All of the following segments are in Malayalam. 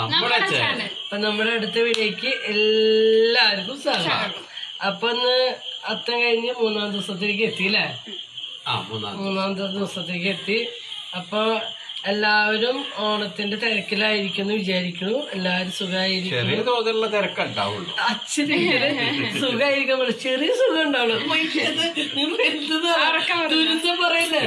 നമ്മുടെ ചാനൽ അപ്പൊ നമ്മുടെ അടുത്ത വീഡിയോക്ക് എല്ലാവർക്കും സ്വാഗതം അപ്പൊ ഇന്ന് അത്തം കഴിഞ്ഞ് മൂന്നാം ദിവസത്തേക്ക് എത്തിയില്ലേ ആ മൂന്നാം മൂന്നാമത്തെ ദിവസത്തേക്ക് എത്തി അപ്പൊ എല്ലാവരും ഓണത്തിന്റെ തിരക്കിലായിരിക്കുന്നു വിചാരിക്കുന്നു എല്ലാവരും സുഖമായിരിക്കുന്നു ചെറിയ തോതിലുള്ള തിരക്കുണ്ടാവുള്ളൂ അച്ഛന് സുഖമായിരിക്കാൻ പറ്റും ചെറിയ സുഖം ഉണ്ടാവുള്ളൂ പക്ഷേ അത് നീ വലുതാണ്. ദുരിതം പറയില്ലേ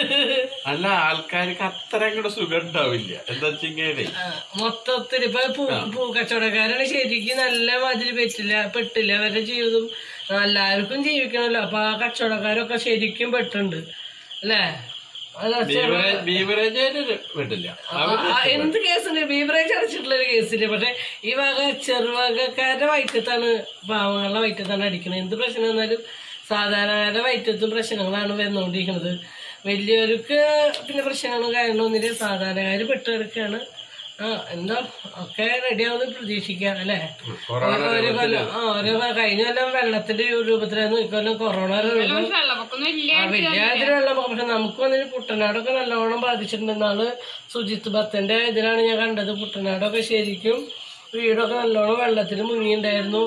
അല്ല ആൾക്കാർക്ക് അത്ര കൂടെ സുഖം ഉണ്ടാവില്ല എന്താ വെച്ചിങ്ങനെ ആ, മൊത്തത്തിൽ ഇപ്പൊ പൂ പൂ കച്ചവടക്കാരാണ് ശരിക്കും നല്ല മാതിരി പറ്റില്ല പെട്ടില്ല അവരുടെ ജീവിതം എല്ലാവർക്കും ജീവിക്കണമല്ലോ അപ്പൊ ആ കച്ചവടക്കാരൊക്കെ ശരിക്കും പെട്ടുണ്ട് അല്ലേ അല്ല, ചെറു- ബീവറേജ് വിട്ടില്ല ആ, ആ, എന്ത് കേസുണ്ട് ബീവറേജ് അടച്ചിട്ടുള്ള ഒരു കേസില്ല പക്ഷെ ഈ വക ചെറുവകക്കാരുടെ വയറ്റത്താണ് പാവങ്ങളുടെ വയറ്റത്താണ് അടിക്കുന്നത് എന്ത് പ്രശ്നം വന്നാലും സാധാരണക്കാരുടെ വയറ്റത്തും പ്രശ്നങ്ങളാണ് വന്നുകൊണ്ടിരിക്കുന്നത് വലിയവർക്ക് പിന്നെ പ്രശ്നങ്ങളും കാര്യങ്ങളൊന്നുമില്ല സാധാരണക്കാർ പെട്ട് കിടക്കുകയാണ് ആ എന്താ ഒക്കെ റെഡിയാവുന്ന പ്രതീക്ഷിക്കാം അല്ലേ കൊറോണ ഒരു കൊല്ലം ആ ഒരു കഴിഞ്ഞ കൊല്ലം വെള്ളത്തിന്റെ രൂപത്തിലായിരുന്നു ഇക്കൊല്ലം കൊറോണ രൂപം വെള്ളപ്പൊക്കൊന്നും ഇല്ല ആ വലിയ വെള്ളം പക്ഷെ നമുക്ക് വന്നിട്ട് കുട്ടനാടൊക്കെ നല്ലോണം ബാധിച്ചിട്ടുണ്ടെന്നാണ് സുജിത്ത് ഭത്തന്റെ ഇതിലാണ് ഞാൻ കണ്ടത് കുട്ടനാടൊക്കെ ശരിക്കും വീടൊക്കെ നല്ലോണം വെള്ളത്തിൽ മുങ്ങിണ്ടായിരുന്നു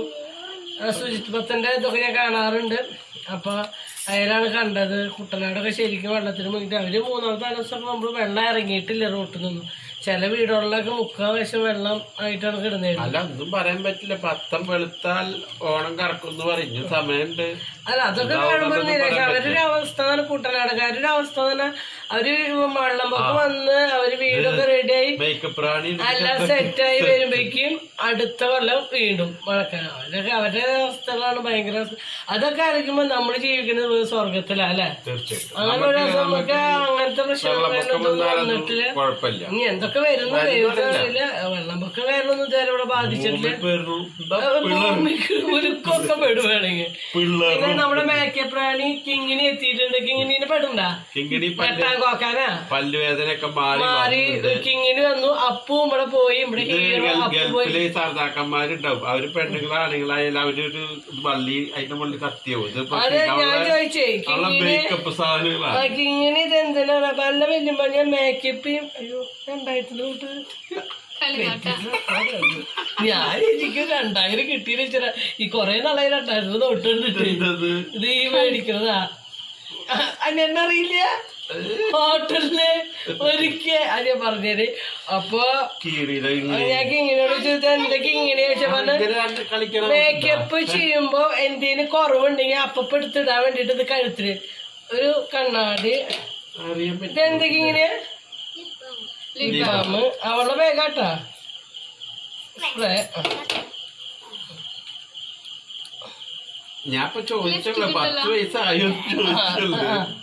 ആ സുജിത്ത് ഭത്തന്റെ ഇതൊക്കെ ഞാൻ കാണാറുണ്ട് അപ്പൊ അയാളാണ് കണ്ടത് കുട്ടനാടൊക്കെ ശരിക്കും വെള്ളത്തിൽ മുങ്ങിട്ട് അവര് മൂന്നാമത്തെ ദിവസം നമ്മൾ വെള്ളം ഇറങ്ങിയിട്ടില്ല റോട്ടിൽ നിന്നും ചില വീടുകളിലൊക്കെ മുക്കാൽ വശം വെള്ളം ആയിട്ടാണ് കിടന്നിരുന്നത് അല്ല ഒന്നും പറയാൻ പറ്റില്ല പത്തം വെളുത്താൽ ഓണം കറക്കും എന്ന് പറഞ്ഞു സമയമുണ്ട് അല്ല അതൊക്കെ കാണുമ്പോൾ നിരാശ അവരുടെ അവസ്ഥ തന്നെ കുട്ടനാടക്കാരുടെ അവസ്ഥ തന്നെ അവര് വെള്ളപ്പൊക്കം വന്ന് അവര് വീടൊക്കെ റെഡിയായി മേക്കപ്പ് റാണി എല്ലാം സെറ്റായി വരുമ്പോഴേക്കും അടുത്ത കൊല്ലം വീണ്ടും മഴക്കാലം അവരൊക്കെ അവരുടെ അവസ്ഥകളാണ് ഭയങ്കര അവസ്ഥ. അതൊക്കെ ആയിരിക്കുമ്പോ നമ്മൾ ജീവിക്കുന്നത് ഒരു സ്വർഗത്തിലാ അല്ലെ തീർച്ചയായിട്ടും അങ്ങനെ ഒരു ദിവസം നമുക്ക് അങ്ങനത്തെ പ്രശ്നങ്ങളൊന്നും വെള്ളപ്പൊക്കം വന്നാലൊന്നും വന്നിട്ടില്ല കുഴപ്പമില്ല ഇനി എന്തൊക്കെ വരുന്നു ദൈവത്തിനറിയില്ല വെള്ളപ്പൊക്കം കാര്യങ്ങളൊന്നും ഇതുവരെ ഇവിടെ ബാധിച്ചിട്ടില്ല പേരുന്നു എന്താ ഭൂമിക്ക് ഉരുക്കൊക്കെ പെടുവാണെങ്കിൽ പിള്ളേർ പിന്നെ നമ്മുടെ മേക്കപ്പ് റാണി കിങ്ങിനി എത്തിയിട്ടുണ്ട് കിങ്ങിനെ പെടണ്ട കിങ്ങിണി പല്ല് വെട്ടാൻ കോക്കാനാ പല്ലുവേദനയൊക്കെ മാറി മാറി കിങ്ങിന് വന്നു അപ്പു ഇവിടെ പോയി ഇവിടെ ഹീറോ അപ്പു പോയി ഗൾഫിലെ സർദാക്കന്മാരുണ്ടാവും അവര് പെണ്ണുങ്ങളാണെങ്കിലായാലും അവരൊരു വള്ളി അതിന്റെ മുകളിൽ കത്തിയാവും ഇത് അത് ഞാൻ ചോദിച്ചേ അവളെ കിങ്ങിന് മേക്കപ്പ് സാധനങ്ങളാണ് കിങ്ങിന് ഇത് എന്തിനാണ് പല വെല്ലുമ്പോ ഞാൻ മേക്കപ്പ് അയ്യോ രണ്ടായിരത്തിന് തൊട്ട് ഞാൻ എനിക്ക് രണ്ടായിരം കിട്ടിയെന്ന് വെച്ചാ ഈ കൊറേ നാളായി രണ്ടായിരത്തിന് തൊട്ടിട്ട് എന്തത്? ഇത് ഈ മേടിക്കണതാ അന്നെന്നറിയില്ല ഹോട്ടലില് ഒരിക്കൽ അത് ഞാൻ പറഞ്ഞത് അപ്പൊ കീറിയത് ഇങ്ങനെ. ഞാൻ കിങ്ങിനോട് ചോദിച്ചാൽ എന്തൊക്കെ ഇങ്ങനെ ചോദിച്ചപ്പോ ഇവര് രണ്ട് കളിക്കണം മേക്കപ്പ് ചെയ്യുമ്പോ എന്തേലും കുറവുണ്ടെങ്കിൽ അപ്പപ്പ് എടുത്തിടാൻ വേണ്ടിട്ട് ഇത് കഴുത്തില് ഒരു കണ്ണാടി അറിയാൻ പറ്റും ഇതെന്തൊക്കെ ഇങ്ങനെ ലിബാമ് അവളുടെ വേഗാട്ടാ സ്പ്രേ ഞാൻ ഇപ്പൊ ചോദിച്ചല്ലോ പത്ത് വയസ്സായോ ചോദിച്ചല്ലോ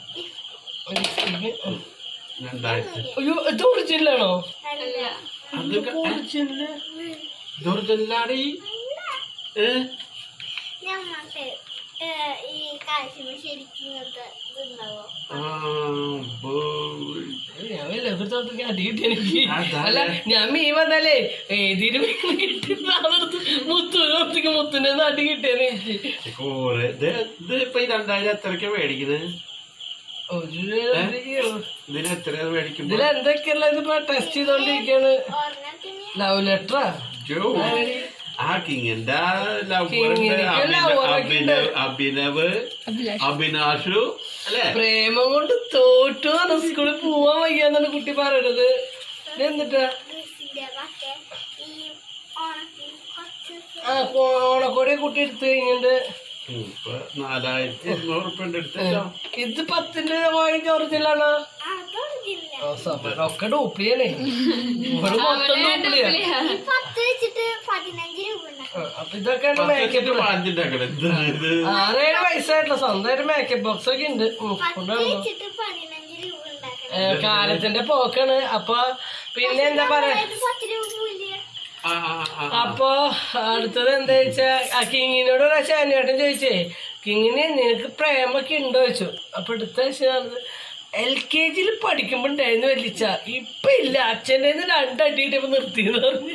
രണ്ടായിരത്തി അയ്യോ ഇത് ഒറിജിനലാണോ അതൊക്കെ ഒറിജിനല് ദുർജല്ലാടി ഏ ഞമ്മക്ക് ഈ കാശ്മീർ ശരിക്കും ഇങ്ങനത്തെ ഇതുണ്ടാവോ ആ, ബോയ്. ഞാൻ വല്ലതൊക്കെ അടി കിട്ടി എനിക്ക് അതാ. അല്ല ഞാൻ മീൻ വന്നാലേ ഏതിനും കിട്ടി മുത്തുനോത്തേക്ക് മുത്തുനെ അടി കിട്ടിയെന്ന് എനിക്ക് കോറ്. ഇത് ഇത് ഇപ്പൊ ഈ രണ്ടായിരം എത്രക്കാ മേടിക്കുന്നത് ഒരു ഇതിന് എത്ര മേടിക്കുമ്പോ ഇതിൽ എന്തൊക്കെയുള്ള ഇതിപ്പോ ടെസ്റ്റ് ചെയ്തോണ്ടിരിക്കാണ് ഓർണത്തിന് ലവ് ലെറ്ററാ ജോ ആ കിങ്ങിന്റെ ലവ് കിങ്ങിനിക്ക് love ഒക്കെ ഉണ്ട്. അഭിനവ് അഭിനാഷു അല്ലെ പ്രേമം കൊണ്ട് തോറ്റു ആണ് സ്കൂളിൽ പോവാൻ വയ്യാന്നാണ് കുട്ടി പറയണത് ഇത് എന്നിട്ടാ ഡ്രസ്സിന്റെ ഒക്കെ ഈ ഓണത്തിന് കുറച്ച് ആ ഓണക്കോടി കുട്ടി എടുത്തു കഴിഞ്ഞിട്ട് ഇപ്പൊ നാലായിരത്തി ഇരുന്നൂറ് ഉറുപ്പ്യ എടുത്തല്ലോ ഇത് പത്തിന്റെ വാങ്ങിച്ച ഒറിജിനലാണോ അതൊരില്ല ഒക്കെ ഡൂപ്ലിയാണേ ഇവിടെ മൊത്തം ഡൂപ്ലിയാ ഈ പത്ത് വെച്ചിട്ട് പതിനഞ്ച് രൂപ ഉണ്ടാക്കും അപ്പൊ ഇതൊക്കെയാണ് പത്ത് മേക്കപ്പ് വെച്ചിട്ട് വാങ്ങിച്ചിട്ടാക്കണേ ഇത് ആറേഴ് വയസ്സായിട്ടുള്ള സ്വന്തമായിട്ട് മേക്കപ്പ് ബോക്സ് ഒക്കെ ഉണ്ട് ഉം, പത്ത് കൊണ്ടുവരണം. വെച്ചിട്ട് പതിനഞ്ച് രൂപ ഉണ്ടാക്കണം ഏ, കാലത്തിന്റെ പോക്കാണ് അപ്പൊ പിന്നെ എന്താ പറയാ ഇത് പത്ത് രൂപ പോയില്ല ആ, ആ, ആ, ആ. അപ്പൊ അടുത്തത് എന്താ വെച്ചാ ആ കിങ്ങിനോട് ഒരു ശാനിയേട്ടൻ ചോദിച്ചേ കിങ്ങിന് നിനക്ക് പ്രേമൊക്കെ ഉണ്ടോ ചോദിച്ചു അപ്പൊ അടുത്ത ആഴ്ച എൽ കെ ജിയിൽ പഠിക്കുമ്പോ ഉണ്ടായിരുന്നു വലിച്ച ഇപ്പൊ ഇല്ല അച്ഛൻ്റെ രണ്ടടി ഇട്ടപ്പോ നിർത്തിയെന്ന് പറഞ്ഞു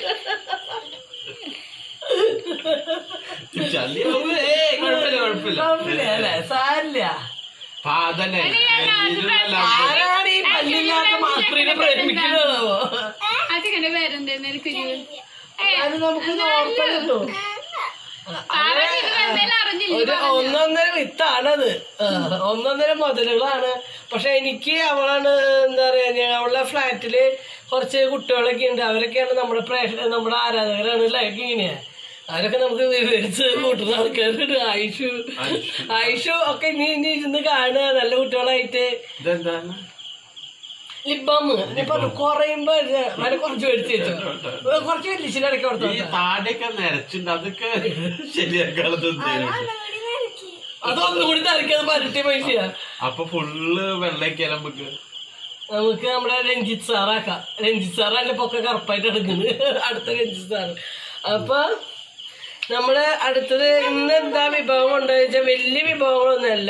ചളിയാവും. ഏയ്, കുഴപ്പമില്ല കുഴപ്പമില്ല കുഴപ്പമില്ല അല്ലേ സാരില്ല പാതല്ലേ ആരാണ് ഈ പല്ലില്ലാത്ത മാത്രിനെ പ്രേമിക്കുന്നതോ അത് എങ്ങനെ വരണ്ടെന്ന് എനിക്ക് അത് നമുക്ക് നോർമൽ കിട്ടും എന്തായാലും അറിഞ്ഞില്ല ഒരു ഒന്നൊന്നര വിത്താണത് ആ, ഒന്നൊന്നര മുതലുകളാണ് പക്ഷെ എനിക്ക് അവളാണ് എന്താ പറയാ ഞാൻ അവളുടെ ഫ്ലാറ്റില് കുറച്ച് കുട്ടികളൊക്കെ ഉണ്ട് അവരൊക്കെയാണ് നമ്മുടെ പ്രേക്ഷ നമ്മുടെ ആരാധകരാണ് ലൈക്ക് ഇങ്ങനെ അവരൊക്കെ നമുക്ക് വിവരിച്ച് കൂട്ടുന്ന ആൾക്കാരുണ്ട് ആയിഷു ആയിഷു ഒക്കെ ഇനി ഇനി ഇരുന്ന് കാണുക നല്ല കുട്ടികളായിട്ട് ഇതെന്താണ് ലിബാമ് ഇപ്പൊ കുറയുമ്പോ വില കുറച്ച് മേടിച്ച് വെച്ചോ കുറച്ച് വലിച്ചിടയ്ക്ക് കൊടുത്തു ഈ താടിയൊക്കെ നിരച്ചുണ്ട് അതൊക്കെ ശരിയാക്കാളത് ഒന്നുകൂടി നിരക്കി അതൊന്നും കൂടി തരക്കത് പരട്ടി പൈസ അപ്പൊ ഫുള്ള് വെള്ളയൊക്കെ നമുക്ക് നമുക്ക് നമ്മുടെ രഞ്ജിത്ത് സാറാക്കാം രഞ്ജിത്ത് സാർ അതിന്റെ പൊക്കെ കറുപ്പായിട്ട് എടുക്കുന്നത് അടുത്ത രഞ്ജിത്ത് സാറ് അപ്പൊ നമ്മള് അടുത്തത് ഇന്ന് എന്താ വിഭവം ഉണ്ടെന്ന് വെച്ചാൽ വലിയ വിഭവങ്ങളൊന്നുമല്ല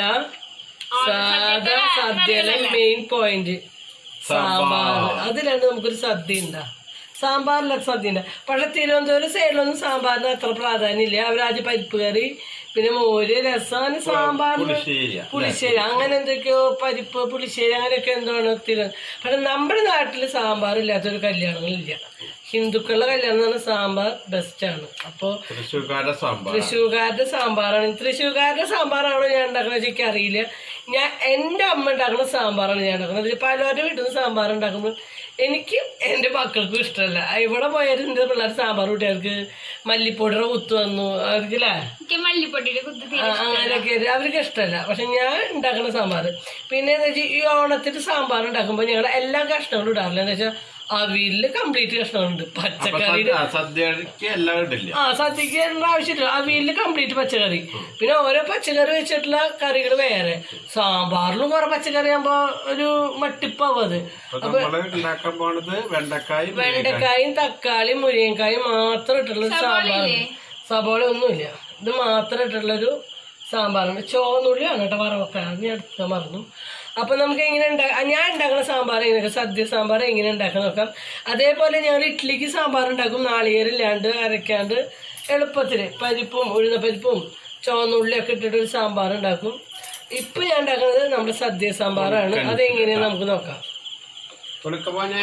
സാധാ സദ്യയിലെ മെയിൻ പോയിന്റ് സാമ്പാർ അതിലാണ് നമുക്കൊരു സദ്യ ഉണ്ടാ സാമ്പാറിലൊക്കെ സദ്യ ഉണ്ട് പക്ഷെ തിരുവനന്തപുരം സൈഡിലൊന്നും സാമ്പാറിന് അത്ര പ്രാധാന്യമില്ല അവരാദ്യം പരിപ്പ് കറി പിന്നെ മോര് രസം സാമ്പാറിന് പുളിശ്ശേരിയാ പുളിശ്ശേരി അങ്ങനെ എന്തൊക്കെയോ പരിപ്പ് പുളിശ്ശേരി അങ്ങനെയൊക്കെ എന്താണ് തിരു പക്ഷെ നമ്മുടെ നാട്ടിൽ സാമ്പാർ ഇല്ലാത്തൊരു കല്യാണങ്ങളില്ല ഹിന്ദുക്കളുടെ കല്യാണം എന്ന് പറഞ്ഞാൽ സാമ്പാർ ബെസ്റ്റാണ് അപ്പോൾ തൃശ്ശൂർക്കാരുടെ സാമ്പാർ തൃശ്ശൂർക്കാരുടെ സാമ്പാറാണ് തൃശ്ശൂർക്കാരുടെ സാമ്പാറാണോ ഞാൻ ഉണ്ടാക്കുന്നത് എനിക്ക് അറിയില്ല ഞാൻ എൻ്റെ അമ്മ ഉണ്ടാക്കുന്ന സാമ്പാറാണ് ഞാൻ ഉണ്ടാക്കുന്നത് ഇതിൽ പലരുടെ വീട്ടിൽ നിന്ന് സാമ്പാർ ഉണ്ടാക്കുമ്പോൾ എനിക്കും എൻ്റെ മക്കൾക്കും ഇഷ്ടമല്ല ഇവിടെ പോയാലും എൻ്റെ പിള്ളേർ സാമ്പാർ കുട്ടികൾക്ക് മല്ലിപ്പൊടിയുടെ കുത്തു വന്നു അവർക്കില്ലേ എനിക്ക് മല്ലിപ്പൊടിയുടെ കുത്തി ആ, അങ്ങനെയൊക്കെ ആയിട്ട് അവർക്ക് ഇഷ്ടമല്ല പക്ഷെ ഞാൻ ഉണ്ടാക്കുന്ന സാമ്പാർ പിന്നെ എന്താ വെച്ചാൽ ഈ ഓണത്തിന് സാമ്പാർ ഉണ്ടാക്കുമ്പോൾ ഞങ്ങൾ എല്ലാ കഷ്ണങ്ങളും ഇടാറില്ല എന്താ വെച്ചാൽ അവിയലില് കംപ്ലീറ്റ് കഷ്ണങ്ങളുണ്ട് അപ്പൊ പച്ചക്കറി സദ്യ- സദ്യക്ക് എല്ലാം ഇടില്ല ആ സദ്യക്ക് ഇടേണ്ട ആവശ്യമില്ല അവിയലില് കംപ്ലീറ്റ് പച്ചക്കറി പിന്നെ ഓരോ പച്ചക്കറി വെച്ചിട്ടുള്ള കറികൾ വേറെ സാമ്പാറിലും കുറെ പച്ചക്കറി ആകുമ്പോ ഒരു മട്ടിപ്പാവും അത് അപ്പൊ നമ്മള് ഉണ്ടാക്കാൻ പോണത് വെണ്ടക്കായും വെണ്ടക്കായും തക്കാളിയും മുരിങ്ങക്കായും മാത്രം ഇട്ടുള്ള ഒരു സാമ്പാറാണ് സബോള ഒന്നുമില്ല ഇത് മാത്രം ഇട്ടുള്ളൊരു സാമ്പാറാണ് ചോന്നുള്ളിയാണ് കേട്ടോ വറവൊക്കെ അത് ഞാൻ എടുക്കാൻ മറന്നു അപ്പൊ നമുക്ക് എങ്ങനെ ഉണ്ടാക്കാം ഞാൻ ഉണ്ടാക്കുന്ന സാമ്പാർ എങ്ങനെ സദ്യ സാമ്പാർ എങ്ങനെ ഉണ്ടാക്കാൻ നോക്കാം അതേപോലെ ഞങ്ങൾ ഇഡ്ഡലിക്ക് സാമ്പാർ ഉണ്ടാക്കും നാളികേരില്ലാണ്ട് അരയ്ക്കാണ്ട് എളുപ്പത്തിൽ പരിപ്പും ഉഴുന്ന പരിപ്പും ചുവന്നുള്ളിയൊക്കെ ഇട്ടിട്ട് ഒരു സാമ്പാർ ഉണ്ടാക്കും ഇപ്പൊ ഞാൻ ഉണ്ടാക്കുന്നത് നമ്മുടെ സദ്യ സാമ്പാറാണ് അതെങ്ങനെയാന്ന് നമുക്ക് നോക്കാം കൊടുക്കപ്പോനെ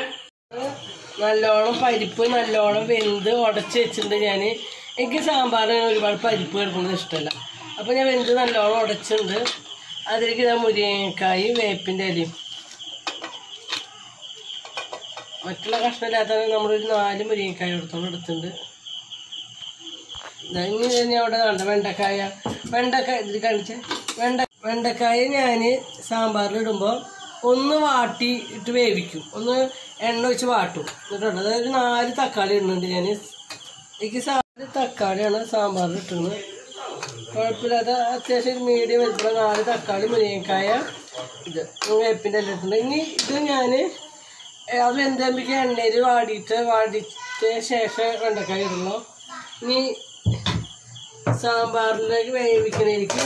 നല്ലോണം പരിപ്പ് നല്ലോണം വെന്ത് ഉടച്ച് വെച്ചിട്ടുണ്ട് ഞാൻ എനിക്ക് സാമ്പാറിന് ഒരുപാട് പരിപ്പ് കിടക്കുന്നത് ഇഷ്ടമല്ല അപ്പോൾ ഞാൻ വെന്ത് നല്ലോണം ഉടച്ചിട്ടുണ്ട് അതിലേക്ക് ഞാൻ മുരിങ്ങക്കായും വേപ്പിൻ്റെ ഇലയും മറ്റുള്ള കഷ്ണമില്ലാത്ത നമ്മളൊരു നാല് മുരിങ്ങക്കായ എടുത്തോളം എടുത്തിട്ടുണ്ട് ദാ ഇനി ഞാൻ അവിടെ കണ്ട വെണ്ടക്കായ വെണ്ടക്കായ ഇതിൽ കാണിച്ചേ വെണ്ട വെണ്ടക്കായ ഞാൻ സാമ്പാറിലിടുമ്പോൾ ഒന്ന് വാട്ടി ഇട്ട് വേവിക്കും ഒന്ന് എണ്ണ വെച്ച് വാട്ടും എന്നിട്ടുണ്ട് അതായത് നാല് തക്കാളി ഇടുന്നുണ്ട് ഞാൻ എനിക്ക് നാല് തക്കാളിയാണ് സാമ്പാറിൽ ഇട്ടുന്നത് കുഴപ്പമില്ലാത്ത അത്യാവശ്യം ഒരു മീഡിയം വലിപ്പുള്ള നാല് തക്കാളി മുരിങ്ങക്കായ ഇത് വേപ്പിൻ്റെ എല്ലാം ഇട്ടിട്ടുണ്ട് ഇനി ഇത് ഞാൻ അത് എന്താകുമ്പോഴേക്കും എണ്ണയിൽ വാടിയിട്ട് വാടിച്ച ശേഷം വെണ്ടക്കായ ഇടണം ഇനി സാമ്പാറിലേക്ക് വേവിക്കണേക്ക്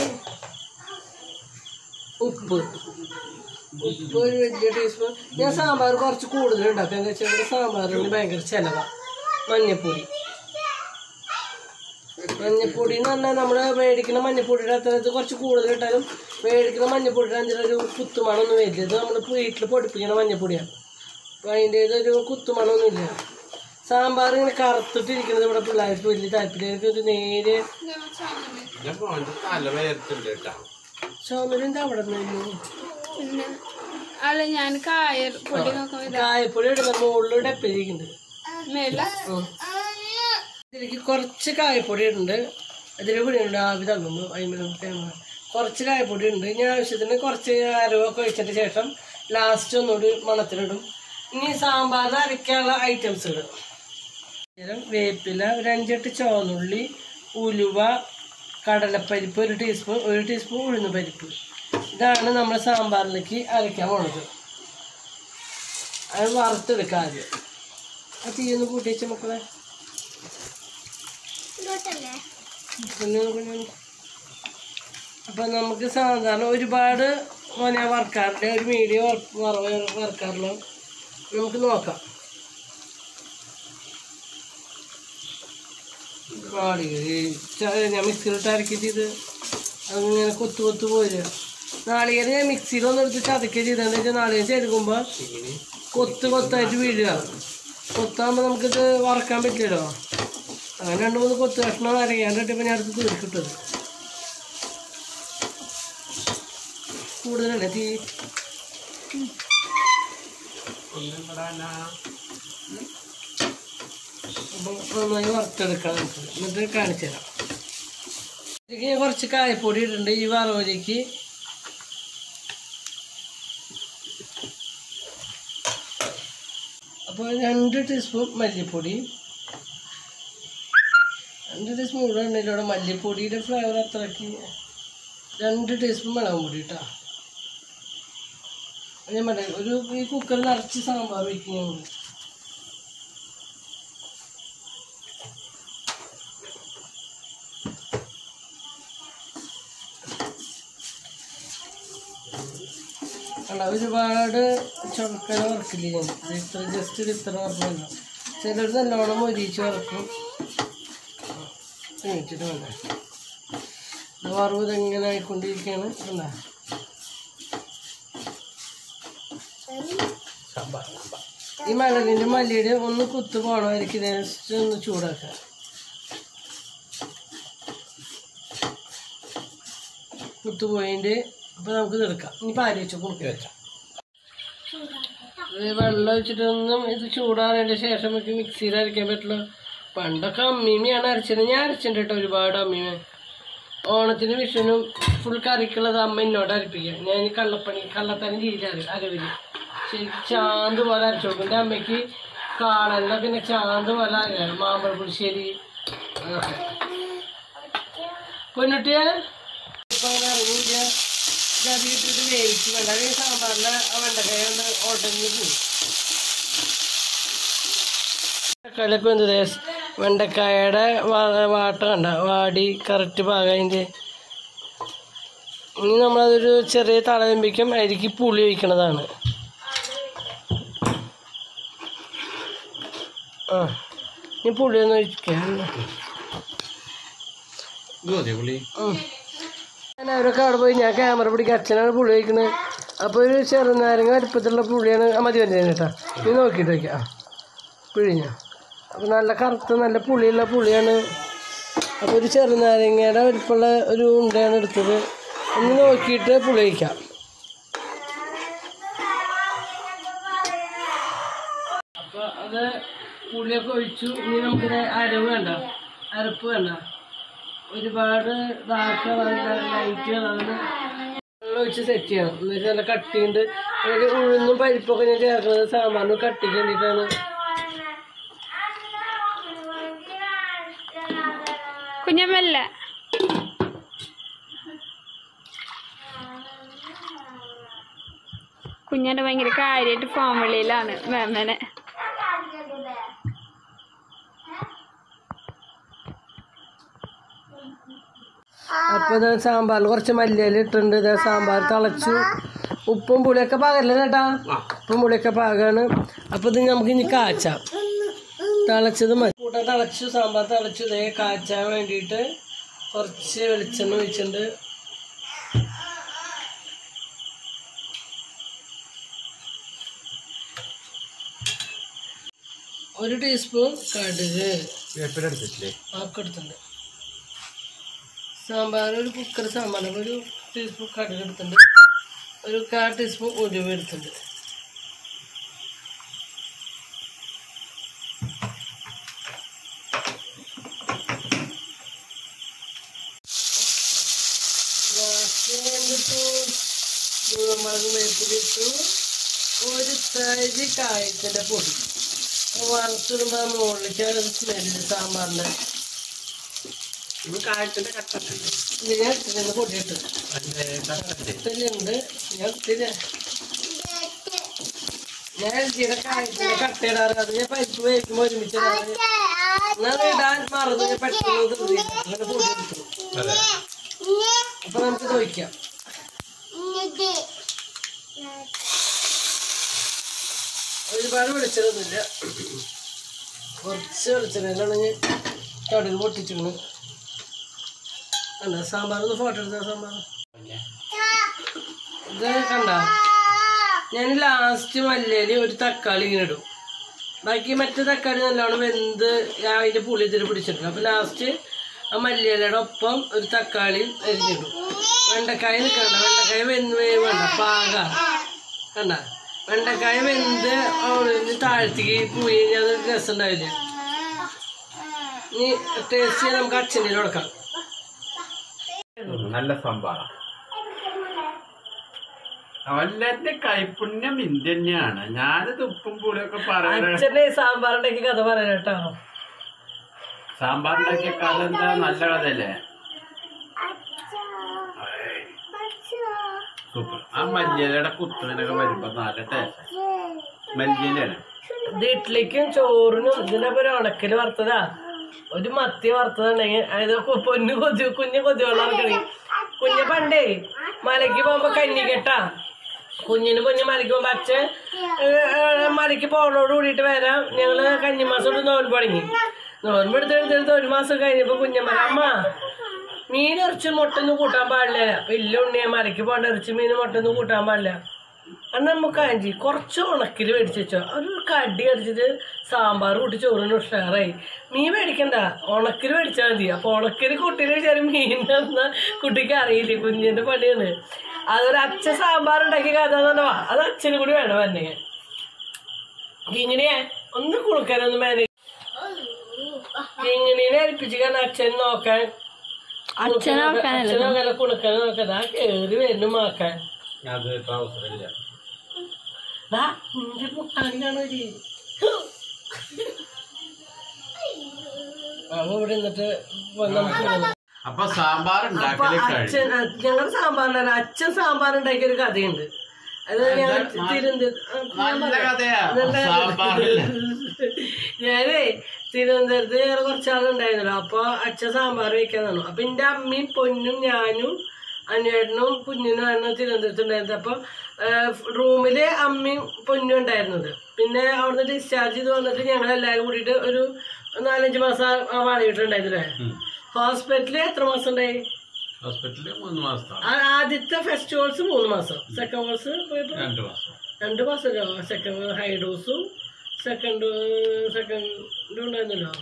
ഉപ്പ് ഉപ്പ് ഒരു വലിയ ടീസ്പൂൺ ഞാൻ സാമ്പാർ കുറച്ച് കൂടുതൽ ഉണ്ടാക്കും എന്താ വെച്ചാൽ ഇവിടെ സാമ്പാറിന് ഭയങ്കര ചിലവാണ് മഞ്ഞപ്പൊടി മഞ്ഞപ്പൊടി എന്ന് പറഞ്ഞാൽ നമ്മൾ മേടിക്കുന്ന മഞ്ഞപ്പൊടിയുടെ അത്ര ഇത് കുറച്ച് കൂടുതൽ ഇട്ടാലും മേടിക്കുന്ന മഞ്ഞപ്പൊടിയുടെ അതിലൊരു കുത്തുമണമൊന്നും വരില്ല ഇത് നമ്മൾ വീട്ടിൽ പൊടിപ്പിക്കുന്ന മഞ്ഞപ്പൊടിയാണ് അപ്പോൾ അതിൻ്റെ ഇതൊരു കുത്തുമണമൊന്നുമില്ല സാമ്പാർ ഇങ്ങനെ കറുത്തിട്ടിരിക്കുന്നത് ഇവിടെ പിള്ളേർക്ക് വലിയ താല്പര്യം എനിക്ക് ഒരു നേരെ ഞാൻ മോന്റെ തല വേർത്തുണ്ട് കേട്ടാ ചോമരിൻ്റെ അവിടെ നിന്നു പിന്നെ അല്ല ഞാൻ കായ പൊടി നോക്കാൻ കായപ്പൊടി ഇടുന്ന മുകളിലൂടെ എപ്പിരിക്കുന്നുണ്ട് മേല ഇതിലേക്ക് കുറച്ച് കായപ്പൊടി ഉണ്ട് അതിൽ പിടിയുണ്ട് ആവി തങ്ങുമ്പോൾ അതിന് കുറച്ച് കായപ്പൊടി ഉണ്ട് ഇനി ആവശ്യത്തിന് കുറച്ച് അരവൊക്കെ ഒഴിച്ചതിന് ശേഷം ലാസ്റ്റ് ഒന്നുകൂടി മണത്തിലിടും ഇനി സാമ്പാർ അരയ്ക്കാനുള്ള ഐറ്റംസ് ഇടും നേരം വേപ്പില ഒരു അഞ്ചെട്ട് ചുവന്നുള്ളി ഉലുവ കടലപ്പരിപ്പ് ഒരു ടീസ്പൂൺ ഒരു ടീസ്പൂൺ ഉഴുന്ന് പരിപ്പ് ഇതാണ് നമ്മൾ സാമ്പാറിലേക്ക് അരയ്ക്കാൻ പോണത് അത് വറുത്തെടുക്കാം ആദ്യം ആ തീയൊന്ന് കൂട്ടി വെച്ച മക്കളെ ഇങ്ങോട്ടല്ലേ പിന്നെ പിന്നെ അപ്പം നമുക്ക് സാധാരണ ഒരുപാട് മോനെ വർക്കാറില്ല ഒരു മീഡിയം വറവ് വർക്കാറില്ല നമുക്ക് നോക്കാം നാളികേരി ച- ഞാൻ മിക്സിയിലിട്ട് അരക്കുകയും ചെയ്ത് അതിങ്ങനെ കൊത്തു കൊത്തു പോരുക നാളികേരം ഞാൻ മിക്സിയിലൊന്നും എടുത്ത് ചതക്കുകയും ചെയ്തതെന്ന് വെച്ചാൽ നാളികേരം ചേർക്കുമ്പോൾ കൊത്ത് കൊത്തായിട്ട് വീഴുക കൊത്താകുമ്പോൾ നമുക്കിത് വറക്കാൻ പറ്റില്ലല്ലോ അങ്ങനെ രണ്ട് മൂന്ന് കൊത്ത് കഷ്ണം അരയ്ക്കാണ്ടിട്ട് ഞാൻ അടുത്ത് തീർക്കിട്ടത് കൂടുതലല്ലേ തീ അപ്പം നന്നായി വറുത്തെടുക്കാം നമുക്ക് എന്നിട്ട് കാണിച്ചു തരാം ഇതിലേക്ക് ഞാൻ കുറച്ച് കായപ്പൊടി ഇട്ടിട്ടുണ്ട് ഈ വറവിലേക്ക് അപ്പോൾ രണ്ട് ടീസ്പൂൺ മല്ലിപ്പൊടി രണ്ട് ടീസ്പൂൺ കൂടെ ഉണ്ടല്ലോ മല്ലിപ്പൊടിയുടെ ഫ്ലേവർ അത്രയ്ക്ക് രണ്ട് ടീസ്പൂൺ മുളക് പൊടി കേട്ടോ ഞാൻ പറയാം ഒരു ഈ കുക്കറിൽ നിറച്ച് സാമ്പാർ വയ്ക്കും ഞങ്ങൾ അല്ല ഒരുപാട് ചുമക്കല വറക്കില്ല ഞാൻ ഇത് ഇത്ര ജസ്റ്റ് ഒരു ഇത്ര വറക്കല്ല ചിലർ നല്ലോണം മൊരിച്ച് വറക്കും കഴിഞ്ഞിട്ട് വേണ്ട വറവ് ഇതെങ്ങനെ ആയിക്കൊണ്ടിരിക്കുകയാണ് കണ്ട ഈ മണലിൻ്റെ മല്ലിയുടെ ഒന്ന് കുത്തു പോകണമായിരിക്കും ജസ്റ്റ് ഒന്ന് ചൂടാക്കാം കുത്തു പോയിൻ്റെ അപ്പോൾ നമുക്ക് ഇത് എടുക്കാം ഇനി പാരി വെച്ച് കുറുക്കി വെക്കാം ഇത് വെള്ളം ഒഴിച്ചിട്ടൊന്നും ഇത് ചൂടാറിയതിൻ്റെ ശേഷം നമുക്ക് മിക്സിയിൽ അരയ്ക്കാൻ പറ്റുള്ളൂ പണ്ടൊക്കെ അമ്മീമയാണ് അരച്ചത് ഞാൻ അരച്ചിട്ടുണ്ട് കേട്ടോ ഒരുപാട് അമ്മീമ ഓണത്തിന് വിഷുവിനും ഫുൾ കറിക്കുള്ളത് അമ്മ എന്നോട് അരപ്പിക്കുക ഞാൻ ഈ കള്ളപ്പണി കള്ളത്തനം ചെയ്യില്ല അരവില് ശരിക്കും ചാന്ത് പോലെ അരച്ചു കൊടുക്കും എൻ്റെ അമ്മയ്ക്ക് കാളല്ല പിന്നെ ചാന്ത് പോലെ അറിയാം മാമ്പഴ പുളിശ്ശേരി അതൊക്കെ പൊന്നിട്ടിയാ ഇപ്പം അങ്ങനെ ഇറങ്ങിയില്ല ഇത് ഇട്ടിട്ട് വേവിച്ച് വേണ്ട ഈ സാമ്പാറിന് ആ വെണ്ടക്കായ കൊണ്ട് ഓട്ടഞ്ഞ് പോകും വെണ്ടക്കായൊക്കെ എന്ത് വെണ്ടക്കായയുടെ വാ- വാട്ട കണ്ട വാടി കറക്റ്റ് പാകം അതിൻ്റെ ഇനി നമ്മളതൊരു ചെറിയ തളയുമ്പോഴേക്കും അരിക്ക് പുളി ഒഴിക്കണതാണ് ആ ഇനി പുളി ഒന്ന് ഒഴിക്കാം ഇത് മതിയോ പുള്ളി ഞാൻ അവരൊക്കെ അവിടെ പോയി ഞാൻ ക്യാമറ പിടിക്കുക അച്ഛനാണ് പുളി വയ്ക്കുന്നത് അപ്പോൾ ഒരു ചെറുനാരങ്ങ വലുപ്പത്തിലുള്ള പുളിയാണ് ആ മതി മതി കേട്ടോ നീ നോക്കിയിട്ട് വയ്ക്കാം ആ പിഴിഞ്ഞ അപ്പോൾ നല്ല കറുത്ത നല്ല പുളിയുള്ള പുളിയാണ് അപ്പോൾ ഒരു ചെറുനാരങ്ങയുടെ വലുപ്പമുള്ള ഒരു ഉണ്ടയാണ് എടുത്തത് ഒന്ന് നോക്കിയിട്ട് പുളി വയ്ക്കാം അപ്പോൾ അത് പുളിയൊക്കെ ഒഴിച്ചു ഇനി നമുക്കിത് അരവ് വേണ്ട അരപ്പ് വേണ്ട ഒരുപാട് ഡാർക്ക് കളറില്ല ലൈറ്റ് കളറിൽ വെള്ളം ഒഴിച്ച് സെറ്റ് ചെയ്യണം എന്നുവെച്ചാൽ നല്ല കട്ടിയുണ്ട് അതിൽ ഉഴുന്നും പരിപ്പൊക്കെ ഞാൻ ചേർക്കുന്നത് സാമ്പാറിന് കട്ടിക്ക് വേണ്ടിയിട്ടാണ് കുഞ്ഞമ്മല്ല കുഞ്ഞാൻ്റെ ഭയങ്കര കാര്യമായിട്ട് ഫോൺ വിളിയിലാണ് മേമനെ അപ്പോൾ ഇത് സാമ്പാറിൽ കുറച്ച് മല്ലിയില ഇട്ടിട്ടുണ്ട് ഇത് സാമ്പാർ തിളച്ചു ഉപ്പും പുളിയൊക്കെ പാകല്ലേ ചേട്ടാ ഉപ്പും പുളിയൊക്കെ പാകമാണ് അപ്പോൾ ഇത് നമുക്ക് ഇനി കാച്ചാം തിളച്ചത് മതി കൂട്ടം തിളച്ചു സാമ്പാർ തിളച്ചു ഇതേ കാച്ചാൻ വേണ്ടിയിട്ട് കുറച്ച് വെളിച്ചെണ്ണ ഒഴിച്ചിട്ടുണ്ട് ഒരു ടീസ്പൂൺ കടുക് വേപ്പില എടുത്തിട്ടില്ലേ ഒക്കെ എടുത്തിട്ടുണ്ട് സാമ്പാർ ഒരു കുക്കർ സാമ്പാർ ഒരു ടീസ്പൂൺ കടുക് എടുത്തിട്ടുണ്ട് ഒരു കാ ടീസ്പൂൺ ഉലുവ എടുത്തിട്ടുണ്ട് ലാസ്റ്റ് വന്നിട്ടു മുളക് വേപ്പിലിട്ടു ഒരു തരി കായത്തിൻ്റെ പൊടി വറുത്തിടുമ്പോൾ മുകളിലേക്ക് ഒരു സ്മെല്ല് സാമ്പാറിൻ്റെ ഇത് കായത്തിന്റെ കട്ടല്ലേ ഇത് ഞാൻ ഇട്ടിട്ടുണ്ട് പൊടിയിട്ട് അതിന്റെ കട്ടല്ലേ ഇതിലുണ്ട് ഞാൻ ഇത്തിരി ഞാൻ ഇച്ചിരി കായത്തിന്റെ കട്ടയിടാറ് അത് ഞാൻ പരിപ്പ് വേവിക്കുമ്പോൾ ഒരുമിച്ച് ഇടാറ് എന്നാൽ ഇടാൻ മറന്നു ഞാൻ പെട്ടെന്ന് തീർന്നു അങ്ങനെ പൊടി എടുത്തു അതെ അപ്പൊ നമുക്ക് ചോദിക്കാം ഒരുപാട് വെളിച്ചെണ്ണൊന്നുമില്ല കുറച്ച് വെളിച്ചെണ്ണയിലാണ് ഞാൻ കടുക് പൊട്ടിച്ചിരുന്നു കണ്ട സാമ്പാർ ഒന്ന് ഫോട്ടോ എടുത്ത സാമ്പാർ ഇത് കണ്ട ഞാൻ ലാസ്റ്റ് മല്ലിയില് ഒരു തക്കാളി ഇങ്ങനെ ഇടും ബാക്കി മറ്റേ തക്കാളി നല്ലോണം വെന്ത് അതിന്റെ പുളി ഇതിൽ പിടിച്ചിട്ടുണ്ട് അപ്പൊ ലാസ്റ്റ് ആ മല്ലിയിലയുടെ ഒപ്പം ഒരു തക്കാളി അരിഞ്ഞിടും വെണ്ടക്കായ നിൽക്കണ്ട വെണ്ടക്കായ വെന്ത് വേ- വേണ്ട പാക കണ്ട വെണ്ടക്കായ വെന്ത് ഒളിഞ്ഞ് താഴ്ത്തിക്ക് പോയി കഴിഞ്ഞാൽ അത് രസം ഉണ്ടാവില്ല ഇനി ടേസ്റ്റ് ചെയ്യാൻ നമുക്ക് അച്ഛൻ്റെ കൊടുക്കാം നല്ല സംഭാരം അവന്റെ കൈപുണ്യം ഇന്ത്യ തന്നെയാണ് ഞാനിത് ഉപ്പും പുളിയൊക്കെ പറയണ അച്ഛൻ്റെ സാമ്പാറിന്റെ കഥ പറയാം കേട്ടോ സാമ്പാറിന്റെ കഥ എന്താ നല്ല കഥയല്ലേ സൂപ്പർ ആ മല്ലിയിലയുടെ കുത്തുവിനൊക്കെ വരുമ്പോ നല്ല ടേസ്റ്റ് മല്ലിയിലാണ് ഇത് ഇഡ്ഡലിക്കും ചോറിനും ഇതിനൊക്കെ ഒരു ഉണക്കല് വറുത്തതാ ഒരു മത്തി വറുത്തതുണ്ടെങ്കിൽ അതായത് കു- പൊന്നു കൊതി കുഞ്ഞു കൊതിവെള്ളം ഇറക്കണി കുഞ്ഞ് പണ്ടേ മലയ്ക്ക് പോകുമ്പോ കഞ്ഞിക്കെട്ടാ കുഞ്ഞിന് കുഞ്ഞ് മലയ്ക്ക് പോകുമ്പോ അച്ഛൻ ഏഹ്, ഏഹ്, മലയ്ക്ക് പോകണോട് കൂടിയിട്ട് വരാം ഞങ്ങള് കഞ്ഞിമാസം കൊണ്ട് നോൻപ് തുടങ്ങി നോൻപ് എടുത്ത് എടുത്തെടുത്ത് ഒരു മാസം കഴിഞ്ഞപ്പോ കുഞ്ഞമ്മ അമ്മ മീൻ ഇറച്ചി മുട്ടൊന്നും കൂട്ടാൻ പാടില്ല വലിയ ഉണ്ണിയെ മലയ്ക്ക് പോകേണ്ട ഇറച്ചി മീൻ മുട്ടൊന്നും കൂട്ടാൻ പാടില്ല അന്ന് നമുക്ക് ആഞ്ചി കുറച്ച് ഉണക്കിൽ മേടിച്ച് വെച്ചോ ഒരു കടി അടിച്ചിട്ട് സാമ്പാർ കൂട്ടി ചോറിന് ഉഷാറായി മീൻ മേടിക്കണ്ട ഉണക്കിൽ മേടിച്ചാൽ മതി അപ്പൊ ഉണക്കിൽ കുട്ടീനെ വിചാരം മീനിന്റെ അന്ന് കുട്ടിക്ക് അറിയില്ലേ കുഞ്ഞിന്റെ പണിയാണ് അതൊരു അച്ഛൻ സാമ്പാർ ഉണ്ടാക്കിയ കഥ എന്ന് പറഞ്ഞാ അത് അച്ഛനും കൂടി വേണം തന്നെ ഇങ്ങനെയാ ഒന്ന് കൊടുക്കാനൊന്ന് മാനേജ് ഇങ്ങനെ ഏൽപ്പിച്ച് കാരണം അച്ഛൻ നോക്കാൻ അച്ഛനെ നോക്കാനല്ല അച്ഛനങ്ങനെ കൊടുക്കാൻ നോക്കാൻ ആ കേറി വരുന്നു മാക്കാൻ അത് അവസരമില്ല ദാ, നിന്റെ മുട്ടാണിയാണ് ഒരു അവ ഇവിടെ നിന്നിട്ട് നമുക്ക് കാണാം. അപ്പൊ സാമ്പാർ അപ്പൊ ഉണ്ടാക്കല് അച്ഛൻ കഴിഞ്ഞു ഞങ്ങളുടെ സാമ്പാറിനല്ല അച്ഛൻ സാമ്പാർ ഉണ്ടാക്കിയ ഒരു കഥയുണ്ട് അത് ഞങ്ങൾ എന്താ? തിരുവനന്തപുരം നല്ല കഥയാ സാമ്പാറില്ല ഞാനേ തിരുവനന്തപുരത്ത് വേറെ കുറച്ചാളുണ്ടായിരുന്നല്ലോ അപ്പൊ അച്ഛൻ സാമ്പാർ വെക്കാൻ തന്നു അപ്പൊ എന്റെ അമ്മയും പൊന്നും ഞാനും അനിയേട്ടനും കുഞ്ഞിനുമാണ് തിരുവനന്തപുരത്ത് ഉണ്ടായിരുന്നത് അപ്പൊ റൂമില് അമ്മയും പൊന്നും ഉണ്ടായിരുന്നത് പിന്നെ അവിടുന്ന് ഡിസ്ചാർജ് ചെയ്ത് വന്നിട്ട് ഞങ്ങൾ എല്ലാവരും കൂടിയിട്ട് ഒരു നാലഞ്ച് മാസം ആ വാടക വീട്ടിലുണ്ടായിരുന്നില്ലേ ഹോസ്പിറ്റലിൽ എത്ര മാസം ഉണ്ടായി ഹോസ്പിറ്റലിൽ മൂന്ന് മാസത്താണ് ആ- ആദ്യത്തെ ഫസ്റ്റ് കോഴ്സ് മൂന്ന് മാസം സെക്കൻഡ് കോഴ്സ് പോയപ്പോ രണ്ടു മാസം രണ്ട് മാസമല്ലോ സെക്കൻഡ് ഹൈ ഡോസും സെക്കൻഡ് സെക്കൻഡ് ഉണ്ടായിരുന്നല്ലോ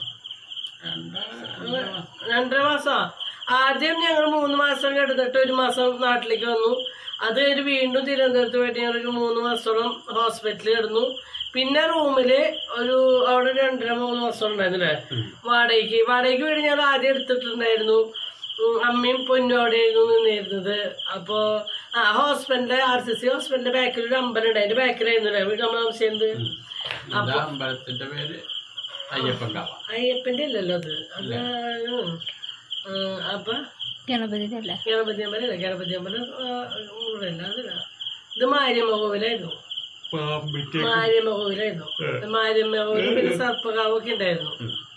രണ്ടര മാസം ആദ്യം ഞങ്ങൾ മൂന്ന് മാസം കിടന്നിട്ട് ഒരു മാസം നാട്ടിലേക്ക് വന്നു അത് കഴിഞ്ഞ് വീണ്ടും തിരുവനന്തപുരത്ത് പോയിട്ട് ഞങ്ങൾ ഒരു മൂന്ന് മാസത്തോളം ഹോസ്പിറ്റലിൽ കിടന്നു പിന്നെ റൂമില് ഒരു അവിടെ രണ്ടര മൂന്ന് മാസം ഉണ്ടായിരുന്നില്ലേ വാടകയ്ക്ക് വാടകയ്ക്ക് വീട് ഞങ്ങൾ ആദ്യം എടുത്തിട്ടുണ്ടായിരുന്നു ഉം, അമ്മയും പൊന്നും അവിടെയായിരുന്നു നിന്നിരുന്നത് അപ്പോ ആ ഹോസ്പിറ്റലിന്റെ ആർ സി സി ഹോസ്പിറ്റലിന്റെ ബാക്കിൽ ഒരു അമ്പലം ഉണ്ട് അതിന്റെ ബാക്കിലായിരുന്നു അല്ലേ വീട് നമ്മൾ താമസിച്ചത് ഇതാ അമ്പലത്തിന്റെ പേര് അയ്യപ്പൻ കാവ അയ്യപ്പന്റെ അല്ലല്ലോ അത് അത് ഉം. ആ, അപ്പൊ ഗണപതി അല്ലേ ഗണപതി അമ്പലം ഗണപതി അമ്പലം അല്ല അതില്ല ഇത് മാര്യമ്മ കോവിലായിരുന്നു മാര്യമ്മ കോവിലായിരുന്നു മാര്യമ്മ കോവിലും പിന്നെ സർപ്പകാവൊക്കെ ഉണ്ടായിരുന്നു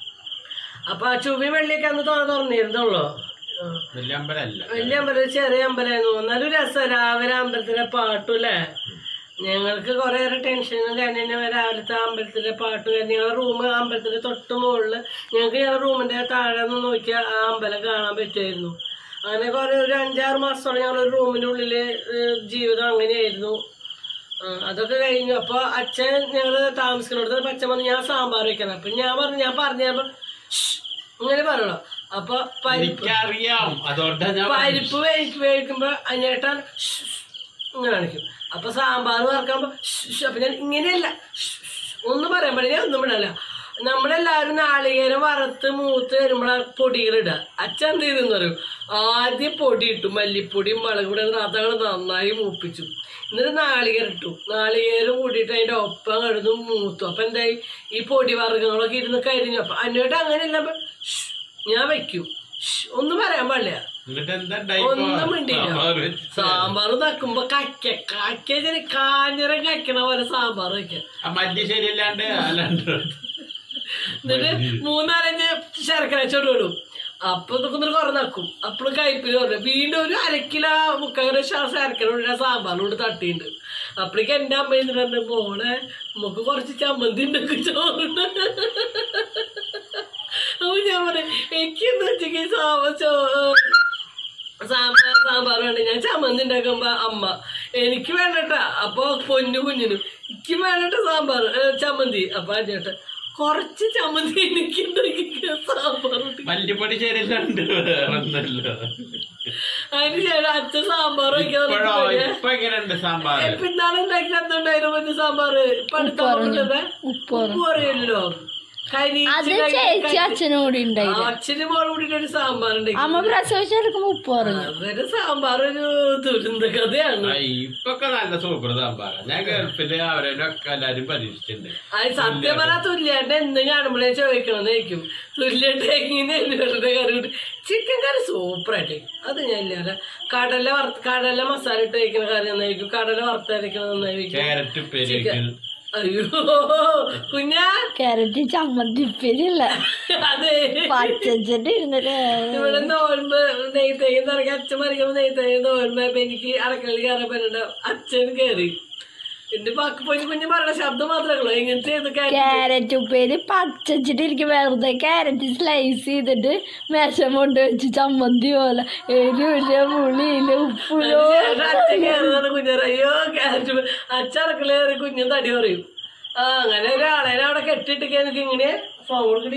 അപ്പൊ ആ ചുവി വെള്ളിയൊക്കെ അന്ന് തുറ തുറന്നിരുന്നുള്ളൂ ആ. വലിയ അമ്പലമല്ല വലിയ അമ്പലം ഒരു ചെറിയ അമ്പലമായിരുന്നു എന്നാലും രസം രാവിലെ അമ്പലത്തിലെ പാട്ടും അല്ലേ ഞങ്ങൾക്ക് കുറെ ഏറെ ടെൻഷനും കാരണം രാവിലത്തെ അമ്പലത്തിലെ പാട്ട് ഞങ്ങളുടെ റൂം അമ്പലത്തിന്റെ തൊട്ട് മുകളില് ഞങ്ങൾക്ക് ഞങ്ങളുടെ റൂമിന്റെ താഴെ നിന്ന് നോക്കിയാൽ ആ അമ്പലം കാണാൻ പറ്റുമായിരുന്നു അങ്ങനെ കുറെ ഒരു അഞ്ചാറ് മാസത്തോളം ഞങ്ങൾ ഒരു റൂമിന്റെ ഉള്ളില് ഏഹ്, ജീവിതം അങ്ങനെയായിരുന്നു ആ, അതൊക്കെ കഴിഞ്ഞു അപ്പൊ അച്ഛൻ ഞങ്ങള് താമസിക്കുന്നിടത്ത് അച്ഛൻ പറഞ്ഞു ഞാൻ സാമ്പാർ വെക്കണം അപ്പൊ ഞാൻ പറഞ്ഞു ഞാൻ പറഞ്ഞു ഞാൻ പറഞ്ഞു, "ശ്ശ്" ഇങ്ങനെ പറയണോ അപ്പൊ പരിപ്പ് എനിക്കറിയാം അതുകൊണ്ടാ ഞാൻ പരിപ്പ് വേവിക്ക് വേവിക്കുമ്പോ അഞ്ഞേട്ടാൻ ഷ് ഷ് ഇങ്ങനെ കാണിക്കും അപ്പൊ സാമ്പാർ വറക്കുമ്പോ ഷ് ഷ് അപ്പൊ ഞാൻ ഇങ്ങനെയല്ല ഷ് ഷ് ഒന്നും പറയാൻ പാടില്ല ഞാൻ ഒന്നും വിടല്ല നമ്മളെല്ലാരും നാളികേരം വറുത്ത് മൂത്ത് വരുമ്പോഴാ പൊടികളിടുക അച്ഛൻ എന്ത് ചെയ്തെന്ന് പറയും ആദ്യം പൊടി ഇട്ടു മല്ലിപ്പൊടിയും മുളക് പൊടി അതങ്ങൾ നന്നായി മൂപ്പിച്ചു എന്നിട്ട് നാളികേരം ഇട്ടു നാളികേരം കൂടിയിട്ട് അതിന്റെ ഒപ്പം കിടന്നു മൂത്തു അപ്പൊ എന്തായി ഈ പൊടി വർഗ്ഗങ്ങളൊക്കെ ഇരുന്ന് കരിഞ്ഞു അപ്പൊ അന്നോട്ട് അങ്ങനെയല്ല അപ്പൊ ഷ് ഞാൻ വെക്കും ഷ് ഒന്നും പറയാൻ പാടില്ല എന്നിട്ട് എന്താ ഉണ്ടായി ഒന്നും മിണ്ടില്ല സാമ്പാർ തക്കുമ്പോ കക്ക കക്ക കാഞ്ഞിരം കക്കണ പോലെ സാമ്പാർ വെക്ക ആ മല്ലി ശരിയല്ലാണ്ട് അല്ലാണ്ട് എന്നിട്ട് മൂന്നാലഞ്ച് ശർക്കര ചൊടുവിടും അപ്പൊ ഇതൊക്കെ ഒന്ന് കുറേ നക്കും അപ്പോഴും കയ്പിൽ കുറഞ്ഞു വീണ്ടും ഒരു അരക്കില മുക്കാൽ ശർക്കര ഇടുന്ന സാമ്പാറിനോട് തട്ടിയിട്ടുണ്ട് അപ്പോഴേക്ക് എന്റെ അമ്മ എന്നിട്ട് മോളെ നമുക്ക് കുറച്ച് ചമ്മന്തി ഉണ്ടാക്കി ചോറുണ്ട് അപ്പൊ ഞാൻ പറയാം എനിക്ക് എന്താ വെച്ചെങ്കിൽ സാമ്പ ചോ സാമ്പാർ സാമ്പാർ വേണ്ട ഞാൻ ചമ്മന്തി ഉണ്ടാക്കുമ്പോ അമ്മ എനിക്ക് വേണ്ടട്ടാ അപ്പൊ പൊന്നു കുഞ്ഞിനും എനിക്ക് വേണ്ടട്ട സാമ്പാർ ഏ, ചമ്മന്തി അപ്പൊ ചേട്ടാ കുറച്ച് ചമ്മന്തി എനിക്ക് ഉണ്ടാക്കിക്ക സാമ്പാർ കൂട്ടി. മല്ലിപ്പൊടി ശരിയല്ലാണ്ട് വേറൊന്നല്ലോ അതിന് ചേട്ടാ അച്ഛൻ സാമ്പാർ ഇപ്പോഴോ ഇപ്പൊ എങ്ങനെയുണ്ട് സാമ്പാർ പിന്നാലെ ഉണ്ടാക്കി തന്നുണ്ടായിരുന്നു പൊന്നു സാമ്പാർ ഇപ്പൊ അടുത്ത കൊണ്ടുവന്നേ ഉപ്പ് ഉപ്പ് പറയല്ലോ അത് ചേച്ചി അച്ഛനും കൂടി ഉണ്ടായി അച്ഛനും മോളും കൂടിയിട്ട് ഒരു സാമ്പാർ ഉണ്ടാക്കി അമ്മ പ്രസവിച്ചെടുക്കുമ്പോ ഉപ്പ് പറഞ്ഞു അവര് സാമ്പാർ ഒരു ദുരന്ത കഥയാണ് ഇപ്പൊക്കെ നല്ല സൂപ്പർ സാമ്പാറാ ഞാൻ ഗൾഫില് അവരൊക്കെ എല്ലാരും പരീക്ഷിച്ചിട്ടുണ്ട് അത് സത്യം പറഞ്ഞാൽ തുല്യാണ്ട് എന്തും കാണുമ്പോഴേ ചോദിക്കണമെന്ന് ചോദിക്കും തുല്യാണ്ട് എങ്ങനെ എല്ലുകളുടെ കറി കൂട്ടി ചിക്കൻ കറി സൂപ്പറായിട്ട് അത് ഞാൻ ഇല്ല കടല വറുത്ത് കടല മസാല ഇട്ട് കഴിക്കുന്ന കറി നന്നായിരിക്കും കടല വറുത്തരയ്ക്കുന്നത് നന്നായിരിക്കും ക്യാരറ്റ് ഉപ്പേരിക്ക് അയ്യോ കുഞ്ഞാ ക്യാരറ്റ് ചമ്മന്തി ഉപ്പേരിയല്ല അതെ പച്ചച്ചിട്ട് ഇരുന്നിട്ട് ഇവിടെ നോൽമ്പ് നെയ്ത്തേക്ക് ഇറങ്ങി അച്ഛൻ മറിക്കുമ്പോ നെയ്ത്തേക്ക് നോൽമ്പ് അപ്പൊ എനിക്ക് അടക്കളയിൽ കയറാൻ പറ്റുന്നുണ്ട് അച്ഛൻ കയറി എന്റെ പക്ക് പൊന്നു കുഞ്ഞു പറഞ്ഞ ശബ്ദം മാത്രമേ ഉള്ളൂ ഇങ്ങനത്തെ ഇതൊക്കെ ക്യാരറ്റ് ഉപ്പേരി പച്ചച്ചിട്ട് എനിക്ക് വെറുതെ ക്യാരറ്റ് സ്ലൈസ് ചെയ്തിട്ട് മേശം കൊണ്ട് വെച്ച് ചമ്മന്തി പോലെ എരിവില്ല പുളിയില്ല ഉപ്പിലോ അച്ഛൻ കയറുന്നത് കുഞ്ഞറ അയ്യോ ക്യാരറ്റ് അച്ഛൻ അടക്കളയിൽ കയറി കുഞ്ഞും തടി പറയും ആ അങ്ങനെ ഒരാളെ അവിടെ കെട്ടിട്ട് എനിക്ക് ഇങ്ങനെ ഫോൺ കൊടുക്കടി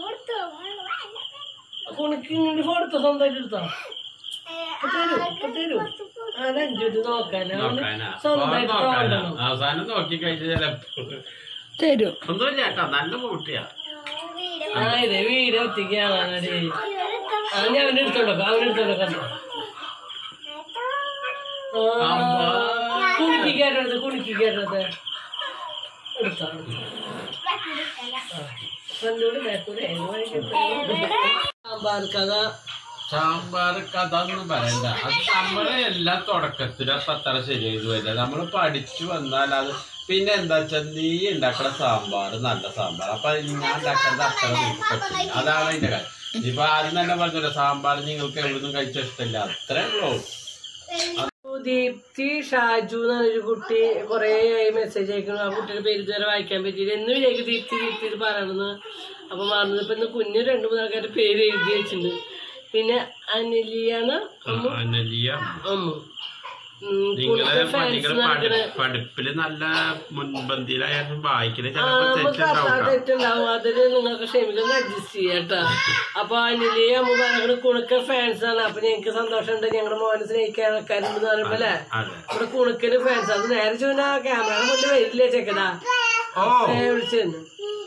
കുണിക്ക് ഇങ്ങനെ ഫോൺ എടുത്തോ സ്വന്തമായിട്ട് എടുത്തോ ഇപ്പൊ തരൂ ഇപ്പൊ തരൂ അത് അഞ്ചു നോക്കാനാ നോക്കാനാ സ്വന്തമായിട്ട് നോക്കാനാ തോന്നണം അവസാനം നോക്കി കഴിച്ച ചിലപ്പോ തരും ഒന്നുമില്ല കേട്ടോ നല്ല കുട്ടിയാ ആ ഇതേ വീട് ഒറ്റയ്ക്ക് കാണാനടി ആ ഞാൻ അവനെ എടുത്തോണ്ടോ അവനെ എടുത്തോണ്ടോ കുണിക്ക് കയറ്റത് കുണിക്ക് കയറ്റത് എടുത്തോ ഫ്രണ്ടോട് ബാക്കൂടെ സാമ്പാർ കഥ സാമ്പാർ കഥ എന്ന് പറയണ്ട അത് നമ്മളെ എല്ലാ തുടക്കത്തിലും അപ്പൊ അത്ര ശരിയായത് വരില്ല നമ്മൾ പഠിച്ചു വന്നാൽ അത് പിന്നെ എന്താ വെച്ചാൽ നീ ഉണ്ടാക്കുന്ന സാമ്പാർ നല്ല സാമ്പാർ അപ്പൊ ഞാൻ ഉണ്ടാക്കുന്നത് അത്ര നിങ്ങൾക്ക് പറ്റില്ല അതാണ് അതിന്റെ കാര്യം ഇപ്പൊ ആദ്യം തന്നെ പറഞ്ഞല്ലോ സാമ്പാർ നിങ്ങൾക്ക് എവിടുന്നും കഴിച്ച ഇഷ്ടമില്ല അത്രേ ഉള്ളൂ ദീപ്തി ഷാജു എന്നൊരു കുട്ടി കുറേ ആയി മെസ്സേജ് അയക്കുന്നു ആ കുട്ടിയുടെ പേര് ഇതുവരെ വായിക്കാൻ പറ്റിയില്ല എന്ന് വിചാരിക്കും ദീപ്തി ദീപ്തി ഇത് പറയണമെന്ന് അപ്പൊ മറന്നത് ഇപ്പൊ ഇന്ന് കുഞ്ഞ് രണ്ടു മൂന്ന് ആൾക്കാരുടെ പേര് എഴുതി വെച്ചിട്ടുണ്ട് പിന്നെ അനിലിയാണ് അനലിയ അമ്മു ഉം, നിങ്ങള് കൂടുതൽ fans നിങ്ങള് നടക്കണ പഠി- പഠിപ്പില് നല്ല മുൻപന്തിയിലായാലും വായിക്കല് ആ, ചിലപ്പോ നമുക്ക് തെറ്റുണ്ടാവും അസാ തെറ്റുണ്ടാവും അതിന് നിങ്ങൾക്ക് ക്ഷമിക്കുന്ന അഡ്ജസ്റ്റ് ചെയ്യാട്ടോ അപ്പൊ അനിലി അമ്മ പറഞ്ഞ കുണുക്ക ഫാൻസ് ആണ് അപ്പൊ ഞങ്ങൾക്ക് സന്തോഷമുണ്ട് ഞങ്ങളുടെ മോനെ സ്നേഹിക്കാൻ ആൾക്കാരുണ്ടെന്ന് പറയുമ്പോ അല്ലേ അതെ ഇവിടെ കുണുക്കന് ഫാൻസ് അത് നേരെ ചോദിച്ചാ ക്യാമറയുടെ മുന്നിൽ വരില്ലേ ചെക്കടാ ഓ വിളിച്ചിരുന്നു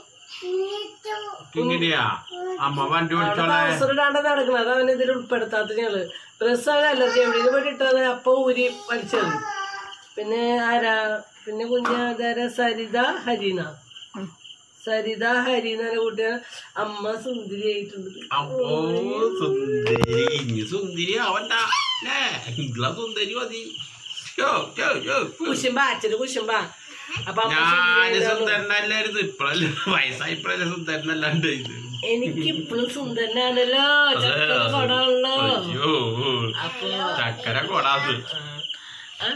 ഇങ്ങനെയാ അമ്മ വണ്ടി വിളിച്ചോളെ ട്രൗസർ ഇടാണ്ട് നടക്കുന്നത് അത് അവൻ ഇതിൽ ഉൾപ്പെടുത്താത്ത ഞങ്ങള് ഡ്രസ് അവൻ അലർജി എവിടെയും പോയിട്ട് ഇട്ടത് അപ്പൊ ഊരി വലിച്ചത് പിന്നെ ആരാ പിന്നെ കുഞ്ഞാതാര സരിത ഹരീന സരിത ഹരീന കുട്ടിയ അമ്മ സുന്ദരിയായിട്ടുണ്ട് അപ്പോ സുന്ദരി ഇനി സുന്ദരി അവണ്ട അല്ലേ ഇങ്ങളെ സുന്ദരി മതി യോ, യോ, യോ. കുശുമ്പ അച്ഛന് കുശുമ്പ അപ്പൊ അമ്മ ഞാന് സുന്ദരിയായതാണ്. സുന്ദരനല്ലായിരുന്നു ഇപ്പഴല്ലേ വയസ്സായപ്പോഴല്ലേ സുന്ദരനല്ലാണ്ട് ഇത് എനിക്ക് ഇപ്പോഴും സുന്ദരനാണല്ലോ ചക്കര കൊടാണല്ലോ അയ്യോ അപ്പൊ ചക്കര കൊടാസ് ആ?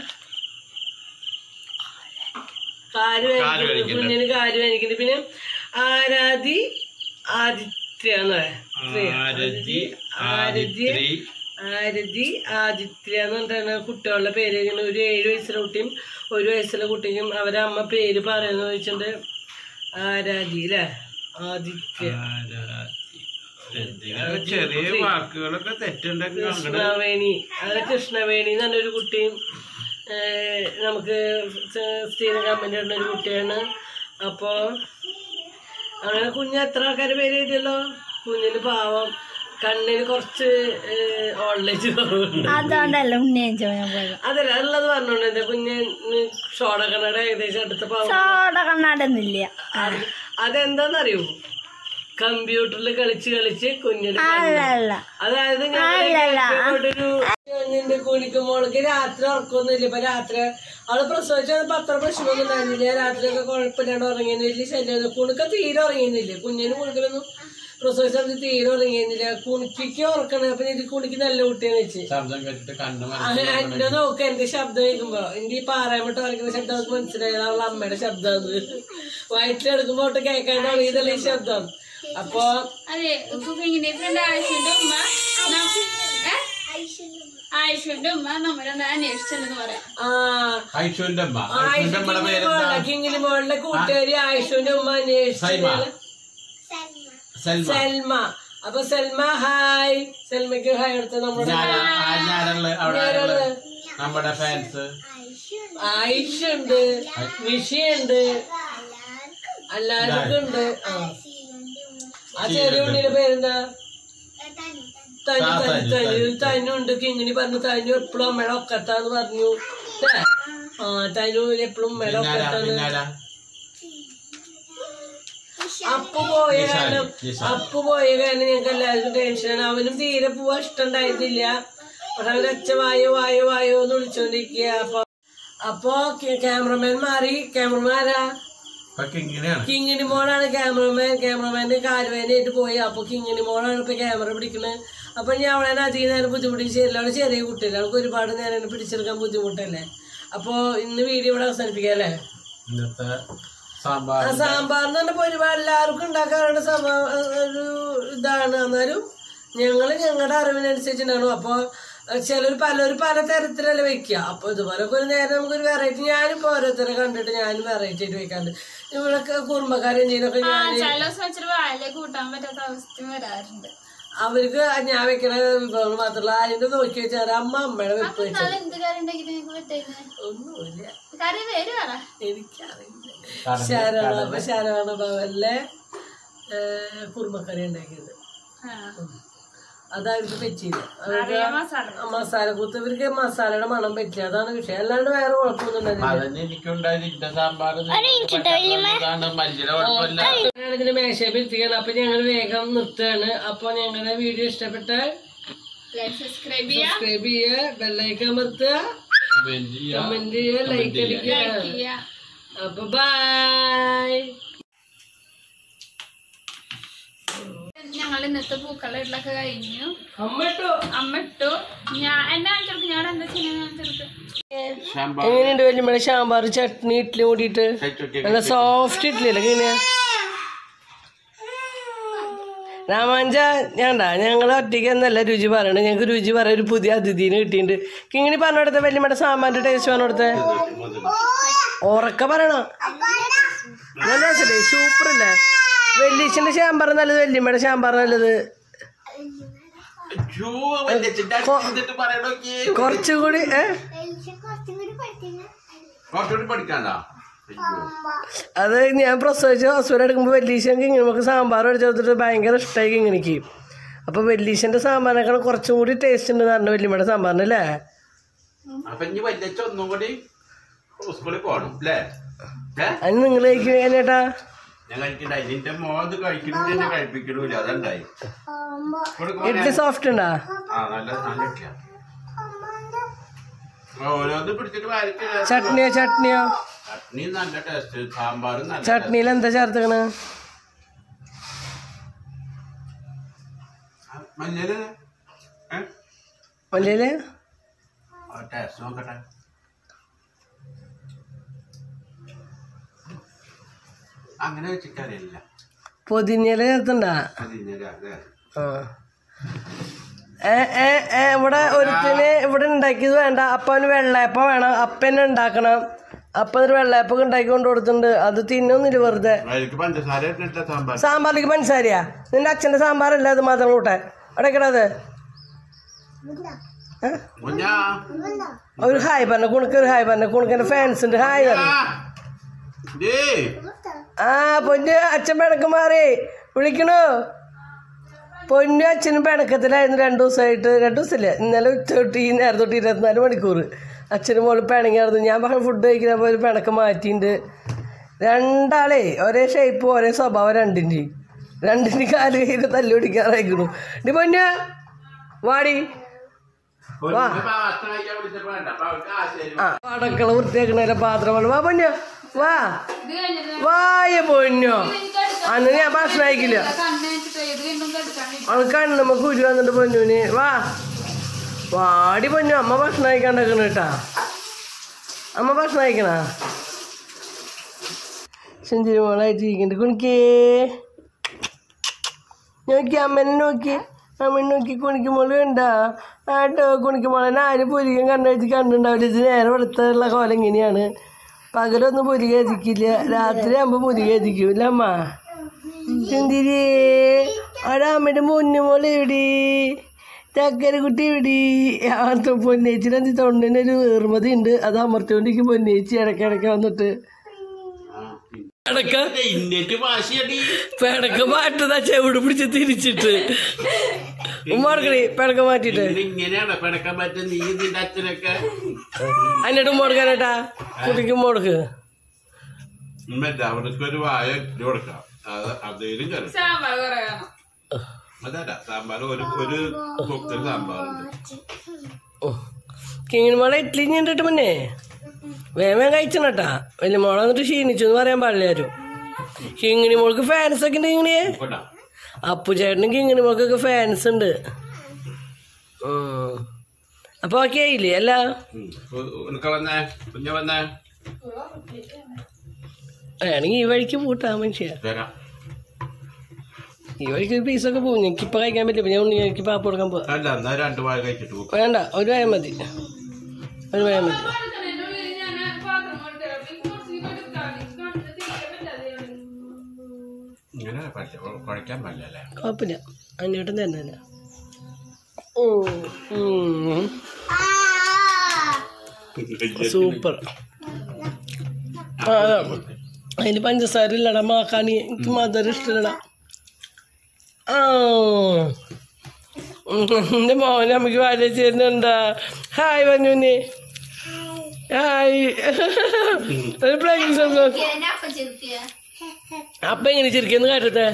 കാല് കാല് വേദനിക്കുന്നുണ്ട്. വേദനിക്കുന്നുണ്ട്. കുഞ്ഞിന് കാല് വേദനിക്കുന്നുണ്ട് പിന്നെ ആരാധി ആദിത്യ എന്ന് പറയാം ആരതി ആരതി ആദിത്രി ആരതി ആദിത്യ എന്ന് പറഞ്ഞിട്ടാണ് കുട്ടികളുടെ പേര് ഇങ്ങനെ ഒരു ഏഴ് വയസ്സുള്ള കുട്ടിയും ഒരു വയസ്സുള്ള കുട്ടിക്കും അവരെ അമ്മ പേര് പറയുന്ന ചോദിച്ചിട്ടുണ്ട് ആരാധി അല്ലേ ആദിത്യ ആരാതി. എന്തെങ്കിലും ചെറിയ വാക്കുകളൊക്കെ തെറ്റുണ്ടെങ്കിൽ അങ്ങനെ കൃഷ്ണവേണി അത് കൃഷ്ണവേണി എന്ന് പറഞ്ഞൊരു കുട്ടിയും ഏഹ്, നമുക്ക് സ് സ്ഥിരം കമന്റ് ഇടുന്ന ഒരു കുട്ടിയാണ് അപ്പോ അങ്ങനെ കുഞ്ഞ് എത്ര ആൾക്കാരുടെ പേര് എഴുതിയല്ലോ കുഞ്ഞിന് പാവം കണ്ണിന് കുറച്ച് ഓൺലൈൻ കുറവുണ്ട് അതുകൊണ്ടല്ല ഉണ്ണിയൻ ചോദിക്കാൻ പോയത് അതല്ല ഉള്ളത് പറഞ്ഞോണ്ട് എന്റെ കുഞ്ഞിന് ഷോട കണ്ണട ഏകദേശം അടുത്ത പാവം ചോട കണ്ണാടൊന്നുമില്ല അത് അതെന്താന്നറിയോ കമ്പ്യൂട്ടറിൽ കളിച്ച് കളിച്ച് കുഞ്ഞിന് അല്ല അല്ല അതായത് ഞങ്ങളൊരു കുഞ്ഞിന്റെ കുണിക്ക് മോൾക്ക് രാത്രി ഉറക്കൊന്നുമില്ല ഇപ്പൊ രാത്രി അവള് പ്രസവിച്ചപ്പോ അത്ര പ്രശ്നമൊന്നും ഉണ്ടായിരുന്നില്ല രാത്രിയൊക്കെ കുഴപ്പമില്ലാണ്ട് ഉറങ്ങിയെന്ന് വലിയ ശല്യം കുണുക്ക തീരെ ഉറങ്ങിയിരുന്നില്ല കുഞ്ഞിന് കുണിക്കലൊന്നും പ്രസവിച്ചത് തീരെ ഉറങ്ങിയിരുന്നില്ല കുണിക്ക് ഉറക്കണം അപ്പൊ ഇത് കുണിക്ക് നല്ല കുട്ടിയെന്ന് വെച്ച് ശബ്ദം കേട്ടിട്ട് കണ്ണു അങ്ങനെ എന്റെ നോക്ക് എന്റെ ശബ്ദം കേൾക്കുമ്പോ എന്റെ ഈ പാറാമട്ട് വരയ്ക്കുന്ന ശബ്ദം അവൾക്ക് മനസ്സിലായത് അവളുടെ അമ്മയുടെ ശബ്ദം അത് വയറ്റിലെടുക്കുമ്പോ തൊട്ട് കേൾക്കാൻ തുടങ്ങിയതല്ലേ ഈ ശബ്ദം അപ്പൊ അതെ കുക്കിങ്ങിന്റെ ഫ്രണ്ട് ആവശ്യമുണ്ട് ഉമ്മ നം- ഏ? ആയിഷുവിന്റെ ഉമ്മ നമ്മളൊന്ന് അന്വേഷിച്ചെന്ന് പറയാം ആ ഐഷുവിന്റെ അമ്മ ഐഷുവിന്റെ അമ്മയുടെ പേരെന്താ കിങ്ങിനി മോളുടെ കൂട്ടുകാരി ആയിഷുവിന്റെ ഉമ്മ സൈമ. അന്വേഷിച്ചു സെൽമ സെൽമ അപ്പൊ സെൽമ ഹായ് സെൽമയ്ക്ക് ഹായ് എടുത്ത് നമ്മുടെ ഞാനാ ആ ഞാനുള്ള അവിടെ ഞാനുള്ള. നമ്മുടെ ഫാൻസ് ആയിഷ ഉണ്ട് മിഷിയുണ്ട് എല്ലാവർക്കും ഉണ്ട് ആ ആ ചെറിയ ഉണ്ണിയുടെ പേരെന്താ തനു തനു തനു തനു ഉണ്ട് കിങ്ങിണി പറഞ്ഞു തനു എപ്പോഴും അമ്മയുടെ ഒക്കത്താന്ന് പറഞ്ഞു ല്ലേ? ആ തനു എപ്പോഴും അമ്മയുടെ പിന്നാരാ ഒക്കത്താണ് പിന്നാരാ അപ്പു പോയ നിഷാൻ, കാരണം നിഷാൻ. അപ്പു പോയ കാരണം ഞങ്ങൾക്ക് എല്ലാവർക്കും ടെൻഷനാണ് അവനും തീരെ പോവാൻ ഇഷ്ടണ്ടായിരുന്നില്ല പക്ഷെ അവൻ അച്ഛ വായോ വായോ വായോ എന്ന് വിളിച്ചോണ്ടിരിക്കുക അപ്പൊ അപ്പൊ ക്യാമറമാൻ മാറി ക്യാമറമാൻ ആരാ ഇപ്പൊ ഇങ്ങനെയാണ് കിങ്ങിണി മോളാണ് ക്യാമറമാൻ ക്യാമറമാന്റെ കാലുവേനായിട്ട് പോയി അപ്പൊ കിങ്ങിണി മോളാണ് ഇപ്പൊ ക്യാമറ പിടിക്കുന്നത് അപ്പൊ ഞാൻ അവളെ അധികം നേരം ബുദ്ധിമുട്ടിച്ചില്ല അവള് ചെറിയ കുട്ടിയല്ലേ അവൾക്ക് ഒരുപാട് നേരം എന്നെ പിടിച്ചെടുക്കാൻ ബുദ്ധിമുട്ടല്ലേ അപ്പൊ ഇന്ന് വീഡിയോ ഇവിടെ അവസാനിപ്പിക്കാം അല്ലേ ഇന്നത്തെ സാമ്പാർ ആ സാമ്പാറിന് പറഞ്ഞപ്പോ ഒരുപാട് എല്ലാവർക്കും ഉണ്ടാക്കാറുണ്ട് സംഭവം ഒരു ഇതാണ് എന്നാലും ഞങ്ങള് ഞങ്ങളുടെ അറിവിനനുസരിച്ചിട്ടാണ് അപ്പൊ ചിലർ പലരും പല തരത്തിലല്ലേ വെക്കുക അപ്പൊ ഇതുപോലൊക്കെ ഒരു നേരം നമുക്കൊരു വെറൈറ്റി ഞാനിപ്പോ ഓരോരുത്തരെ കണ്ടിട്ട് ഞാനും വെറൈറ്റി ആയിട്ട് വെക്കാണ്ട് ഇവിടെ കുടുംബക്കാരും ചെയ്യുന്നൊക്കെ ഞാൻ ചില ദിവസം വെച്ചിട്ട് വായിലെ കൂട്ടാൻ പറ്റാത്ത അവസ്ഥ വരാറുണ്ട് അവർക്ക് ഞാൻ വെക്കണ വിഭവങ്ങൾ മാത്രമല്ല അതിന്റെ നോക്കി വെച്ചാൽ അമ്മ അമ്മയുടെ വെപ്പ് വെച്ചത് എന്നാലും എന്ത് കറി ഉണ്ടാക്കി നിങ്ങൾക്ക് പറ്റുന്നത് ഒന്നുമില്ല കറി പേര് പറ എനിക്കറിയില്ല ശരവണ അപ്പൊ ശരവണ ഭവനിലെ കുറുമക്കറി ഉണ്ടാക്കിയത് ആ. അതവർക്ക് പറ്റിയില്ല അവർക്ക് അറിയാം മസാല ആ മസാല കൂത്ത് ഇവർക്ക് മസാലയുടെ മണം പറ്റില്ല അതാണ് വിഷയം അല്ലാണ്ട് വേറെ കുഴപ്പമൊന്നും ഉണ്ടായിരുന്നില്ല അതന്നെ എനിക്കുണ്ടായത് ഇന്റെ സാമ്പാർ മല്ലിയുടെ കുഴപ്പമില്ല ആണെങ്കിൽ മേശയിൽ എത്തിക്കണം അപ്പൊ ഞങ്ങൾ വേഗം നിർത്തുകയാണ് അപ്പൊ ഞങ്ങളുടെ വീഡിയോ ഇഷ്ടപ്പെട്ടാൽ ലൈക്ക് സബ്സ്ക്രൈബ് ചെയ്യാം സബ്സ്ക്രൈബ് ചെയ്യുക ബെല്ലൈക്കൻ അമർത്തുക കമന്റ് ചെയ്യുക കമന്റ് ചെയ്യുക ലൈക്ക് അടിക്കുക ചെയ്യാം അപ്പൊ ബൈ ഞങ്ങൾ ഇന്നത്തെ പൂക്കളിടലൊക്കെ കഴിഞ്ഞു അമ്മ ഇട്ടോ അമ്മ ഇട്ടു ഞാൻ എന്നെ കാണിച്ചെടുക്കും ഞാൻ എന്താ ചെയ്യുന്നത് കാണിച്ചെടുക്കും സാമ്പാർ എങ്ങനെയുണ്ട് വലിയ സാമ്പാർ ചട്നി ഇഡ്ഡലി കൂടിയിട്ട് നല്ല സോഫ്റ്റ് ഇഡ്ഡലി അല്ലേ എങ്ങനെയാ രാമാഞ്ച ഞാണ്ടാ ഞങ്ങൾ ഒറ്റയ്ക്ക് എന്നല്ല രുചി പറയണത് ഞങ്ങൾക്ക് രുചി പറയാൻ ഒരു പുതിയ അതിഥീനെ കിട്ടിയിട്ടുണ്ട് കിങ്ങിണി പറഞ്ഞെടുത്ത വല്യമ്മയുടെ സാമ്പാറിന്റെ ടേസ്റ്റ് പറഞ്ഞെടുത്ത ഉറക്ക പറയണോ നല്ല രസല്ലേ സൂപ്പർ അല്ലേ വെല്ലീച്ചന്റെ സാമ്പാർ നല്ലത് വല്യമ്മയുടെ സാമ്പാർ നല്ലത് പറയണോക്കി കുറച്ചുകൂടി ഏ കുറച്ചുകൂടി പഠിക്കാണ്ടാ അത് ഞാൻ പ്രസവിച്ച് ഹോസ്പിറ്റൽ എടുക്കുമ്പോൾ വെല്ലീശൻ നമുക്ക് സാമ്പാർ അടിച്ചു കൊടുത്തിട്ട് ഭയങ്കര ഇഷ്ടമായി കിങ്ങണിക്ക് അപ്പോൾ വെല്ലീശൻ്റെ സാമ്പാറിനേക്കാൾ കുറച്ചും കൂടി ടേസ്റ്റ് ഉണ്ട് പറഞ്ഞു വല്യമ്മയുടെ സാമ്പാറിന് അല്ലേ അപ്പൊ ഇനി വലിയ ഒന്നും കൂടി സ്കൂളിൽ പോകണം അല്ലേ ഏ? അതിന് നിങ്ങൾ കഴിക്കും ചേട്ടാ ഞാൻ കഴിക്കണ്ടായി നിന്റെ മോത് കഴിക്കണില്ല എന്നെ കഴിപ്പിക്കണില്ല അതുണ്ടായി കൊടുക്കുമ്പോ ഇഡ്ഡലി ഞാൻ- സോഫ്റ്റ് ഉണ്ടാ ആ നല്ല നല്ല ഇഡ്ഡലിയാ. ഓരോന്ന് പിടിച്ചിട്ട് വരയ്ക്കുക ചട്നിയോ ചട്നിയോ ചട്നി നല്ല ടേസ്റ്റ് സാമ്പാറും നല്ല ചട്നിയിൽ എന്താ ചേർത്തക്കണ് taste. മഞ്ഞള് ഏ? മല്ലിയില് ആ ടേസ്റ്റ് നോക്കട്ടെ അങ്ങനെ വെച്ചിട്ടറിയില്ല പൊതിഞ്ഞില ചേർത്തണ്ടാ അതിന്നലെ അതെ ആ ഏ ഏ ഏ ഇവിടെ ഒരുത്തിന് ഇവിടെ ഉണ്ടാക്കിയത് വേണ്ട അപ്പന് വെള്ളയപ്പം വേണം അപ്പന്നെ ഉണ്ടാക്കണം അപ്പ ഒരു വെള്ളയപ്പൊക്കെ ഉണ്ടാക്കി കൊണ്ട് കൊടുത്തിട്ടുണ്ട് അത് തിന്നൊന്നുമില്ല വെറുതെ അതിലേക്ക് പഞ്ചസാര ഇട്ടിട്ട സാമ്പാർ സാമ്പാറിലേക്ക് മനസ്സാരിയാ നിന്റെ അച്ഛന്റെ സാമ്പാറല്ല അത് മാത്രം കൂട്ടെ അടക്കടത് കുഞ്ഞാ ഒരു ഹായ് പറഞ്ഞ കുണുക്ക് ഒരു ഹായ് പറഞ്ഞ കുണുക്കന്റെ ഫാൻസ് ഉണ്ട് ഹായ് പറഞ്ഞു ദേ ആ പൊന്നു അച്ഛൻ പിണക്ക് മാറി വിളിക്കണു പൊന്നു അച്ഛനും പിണക്കത്തിലായിരുന്നു രണ്ടു ദിവസമായിട്ട് രണ്ടു ദിവസമില്ല ഇന്നലെ ഉച്ച തൊട്ട് ഈ നേരം തൊട്ട് ഇരുപത്തിനാല് മണിക്കൂർ അച്ഛനും മോള് പിണങ്ങിയായിരുന്നു ഞാൻ പറഞ്ഞ ഫുഡ് കഴിക്കുന്നപ്പോൾ ഒരു പിണക്ക് മാറ്റിയിട്ടുണ്ട് രണ്ടാളേ ഒരേ ഷേപ്പ് ഒരേ സ്വഭാവം രണ്ടിൻ്റെ രണ്ടിൻ്റെ കാല് കയ്യിൽ തല്ലി പിടിക്കാറായിക്കണു ഡി പൊന്നു വാടി ഒരു പാത്രം കഴിക്കാൻ വിളിച്ചപ്പോ വേണ്ട അപ്പൊ അവർക്ക് ആശയം ആ അടക്കള വൃത്തിയാക്കണ പാത്രം വാ പൊന്നു വാ വായ പൊന്നു അന്ന് ഞാൻ ഭക്ഷണം കഴിക്കില്ല അവൾ കണ്ണമ്മ കുരു വന്നിട്ട് പൊന്നുവിന് വാ വാടി പൊന്നു അമ്മ ഭക്ഷണം കഴിക്കാണ്ടാക്കണ കേട്ടാ അമ്മ ഭക്ഷണം കഴിക്കണ സെഞ്ചുരി മോളായിട്ട് ഇരിക്കണ്ട് കുണിക്കേ നോക്കി അമ്മനെ നോക്കി അമ്മ നോക്കി കുണിക്കുമ്പോൾ ഉണ്ടാ ആട്ടോ കുണിക്കുമ്പോൾ നാല് പൊരിക്കും കണ്ണു വെച്ച് കണ്ടുണ്ടാവില്ല ഇത് നേരെ വെളുത്തുള്ള കോലം ഇങ്ങനെയാണ് പകലൊന്നും പൊരിക എത്തിക്കില്ല രാത്രി ആകുമ്പോൾ പൊരിക എത്തിക്കും ഇല്ല അമ്മ എന്തിരി അവിടെ അമ്മയുടെ മുന്നുമോള് എവിടെ ചക്കര കുട്ടി എവിടെ ആ പൊന്നേച്ചിന് എന്ത് തൊണ്ടിനൊരു വേർമതി ഉണ്ട് അത് അമർത്തിക്കൊണ്ടിരിക്കും പൊന്നേച്ചി ഇടയ്ക്കിടയ്ക്ക് വന്നിട്ട് ഇടയ്ക്ക് ഇന്നേറ്റ് വാശിയടി പിടക്ക് മാറ്റതാ ചെവിട് പിടിച്ച് തിരിച്ചിട്ട് ഉമ്മാർക്കണി പിടക്ക് മാറ്റിട്ട് ഇത് ഇങ്ങനെയാണ് പിടക്കാൻ പറ്റും നീ നിന്റെ അച്ഛനൊക്കെ എന്നിട്ട് ഉമ്മോടുക്കാനേട്ടാ കുട്ടിക്ക് ഉമ്മോടുക്ക് മറ്റേ അവിടേക്ക് ഒരു വായ ഇട്ട് കൊടുക്കാം അത് അതേലും കറി സാമ്പാർ കുറെ വേണം അതല്ല സാമ്പാർ ഒരു ഒരു കുക്കർ സാമ്പാറുണ്ട് കിങ്ങിന് മോളെ ഇഡ്ഡലി ഞണ്ടിട്ട് മുന്നേ വേമേ കഴിച്ചണട്ടാ വലിയ മോളെ വന്നിട്ട് ക്ഷീണിച്ചു എന്ന് പറയാൻ പാടില്ല ആരും കിങ്ങിണി മോൾക്ക് ഫാൻസ് ഒക്കെ ഉണ്ട് കിങ്ങിണിയെ കേട്ടോ അപ്പു ചേട്ടനും കിങ്ങിണി മോൾക്കൊക്കെ ഫാൻസ് ഉണ്ട് ഉം. അപ്പൊ ഓക്കെ ആയില്ലേ അല്ല ഉനക്ക വന്നേ കുഞ്ഞ വന്നേ വേണമെങ്കിൽ ഈ വഴിക്ക് പൂട്ടാ മനുഷ്യ വരാം ഈ വഴിക്ക് ഒരു പീസൊക്കെ പോകും എനിക്കിപ്പോൾ കഴിക്കാൻ പറ്റില്ല ഇപ്പൊ ഞാൻ ഉണ്ണി എനിക്ക് പാപ്പ് കൊടുക്കാൻ പോവാ അല്ല എന്നാ രണ്ട് വാഴ കഴിച്ചിട്ട് പോകും വേണ്ട ഒരു വയം മതി ഒരു വയം മതി അതിന്റെ ഉള്ളിൽ ഞാൻ പാത്രം കൊണ്ട് കുറച്ച് എടുക്കാൻ കണ്ണിന് തീരെ പറ്റാതെയാണ് ഇങ്ങനെ പറ്റ കുഴക്കാൻ പറ്റില്ലല്ലേ കുഴപ്പമില്ല അന്നേട്ടൻ തന്നെ സൂപ്പർ ആ അതിന് പഞ്ചസാര ഇല്ലടാ മാക്കാനി എനിക്ക് മധുരം ഇഷ്ടമില്ലടാ ആ എൻ്റെ മോനെ അമ്മയ്ക്ക് വാഴ ചേരുന്നുണ്ടാ ഹായ് മഞ്ഞുനെ ഹായ് ഒരു പ്ലേയിങ് സോങ് അപ്പൊ എങ്ങനെ ചിരിക്കുന്നു കേട്ടത്തെ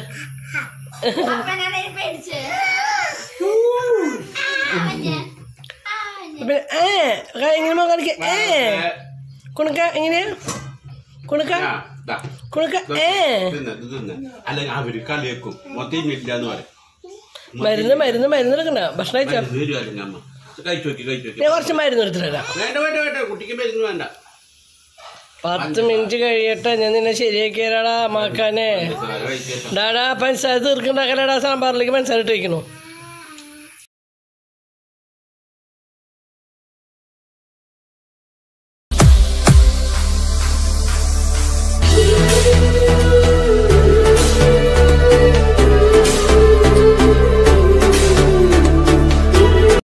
പിന്നെ ഏ ക- ഇങ്ങനെ മകളിക്ക് ഏ കുണുക്ക എങ്ങനെയാ കുണുക്ക ആ, ദാ. കുണുക്ക ഏ തിന്ന്, ഇത് തിന്ന്. അല്ലെങ്കിൽ അവര് കളിയേക്കും മൊത്തം ഇല്ല എന്ന് പറയും മരുന്ന് മരുന്ന് മരുന്ന് എടുക്കണ്ട ഭക്ഷണം കഴിച്ചോ മരുന്ന് തരുമോ അല്ലെങ്കിൽ അമ്മ കഴിച്ചു നോക്കി കഴിച്ചു നോക്കി ഞാൻ കുറച്ച് മരുന്ന് എടുത്തിട്ടാ വേണ്ട വേണ്ട വേണ്ട കുട്ടിക്ക് മരുന്ന് വേണ്ട പത്ത് മിനിറ്റ് കഴിയട്ടെ ഞാൻ നിന്നെ ശരിയാക്കിയരാടാ മാക്കാനെ സാര കഴിച്ചേട്ടോ ഡാടാ പഞ്ചസാര തീർക്കണ്ടാക്കലടാ സാമ്പാറിലേക്ക് പഞ്ചസാര ഇട്ട് വയ്ക്കണു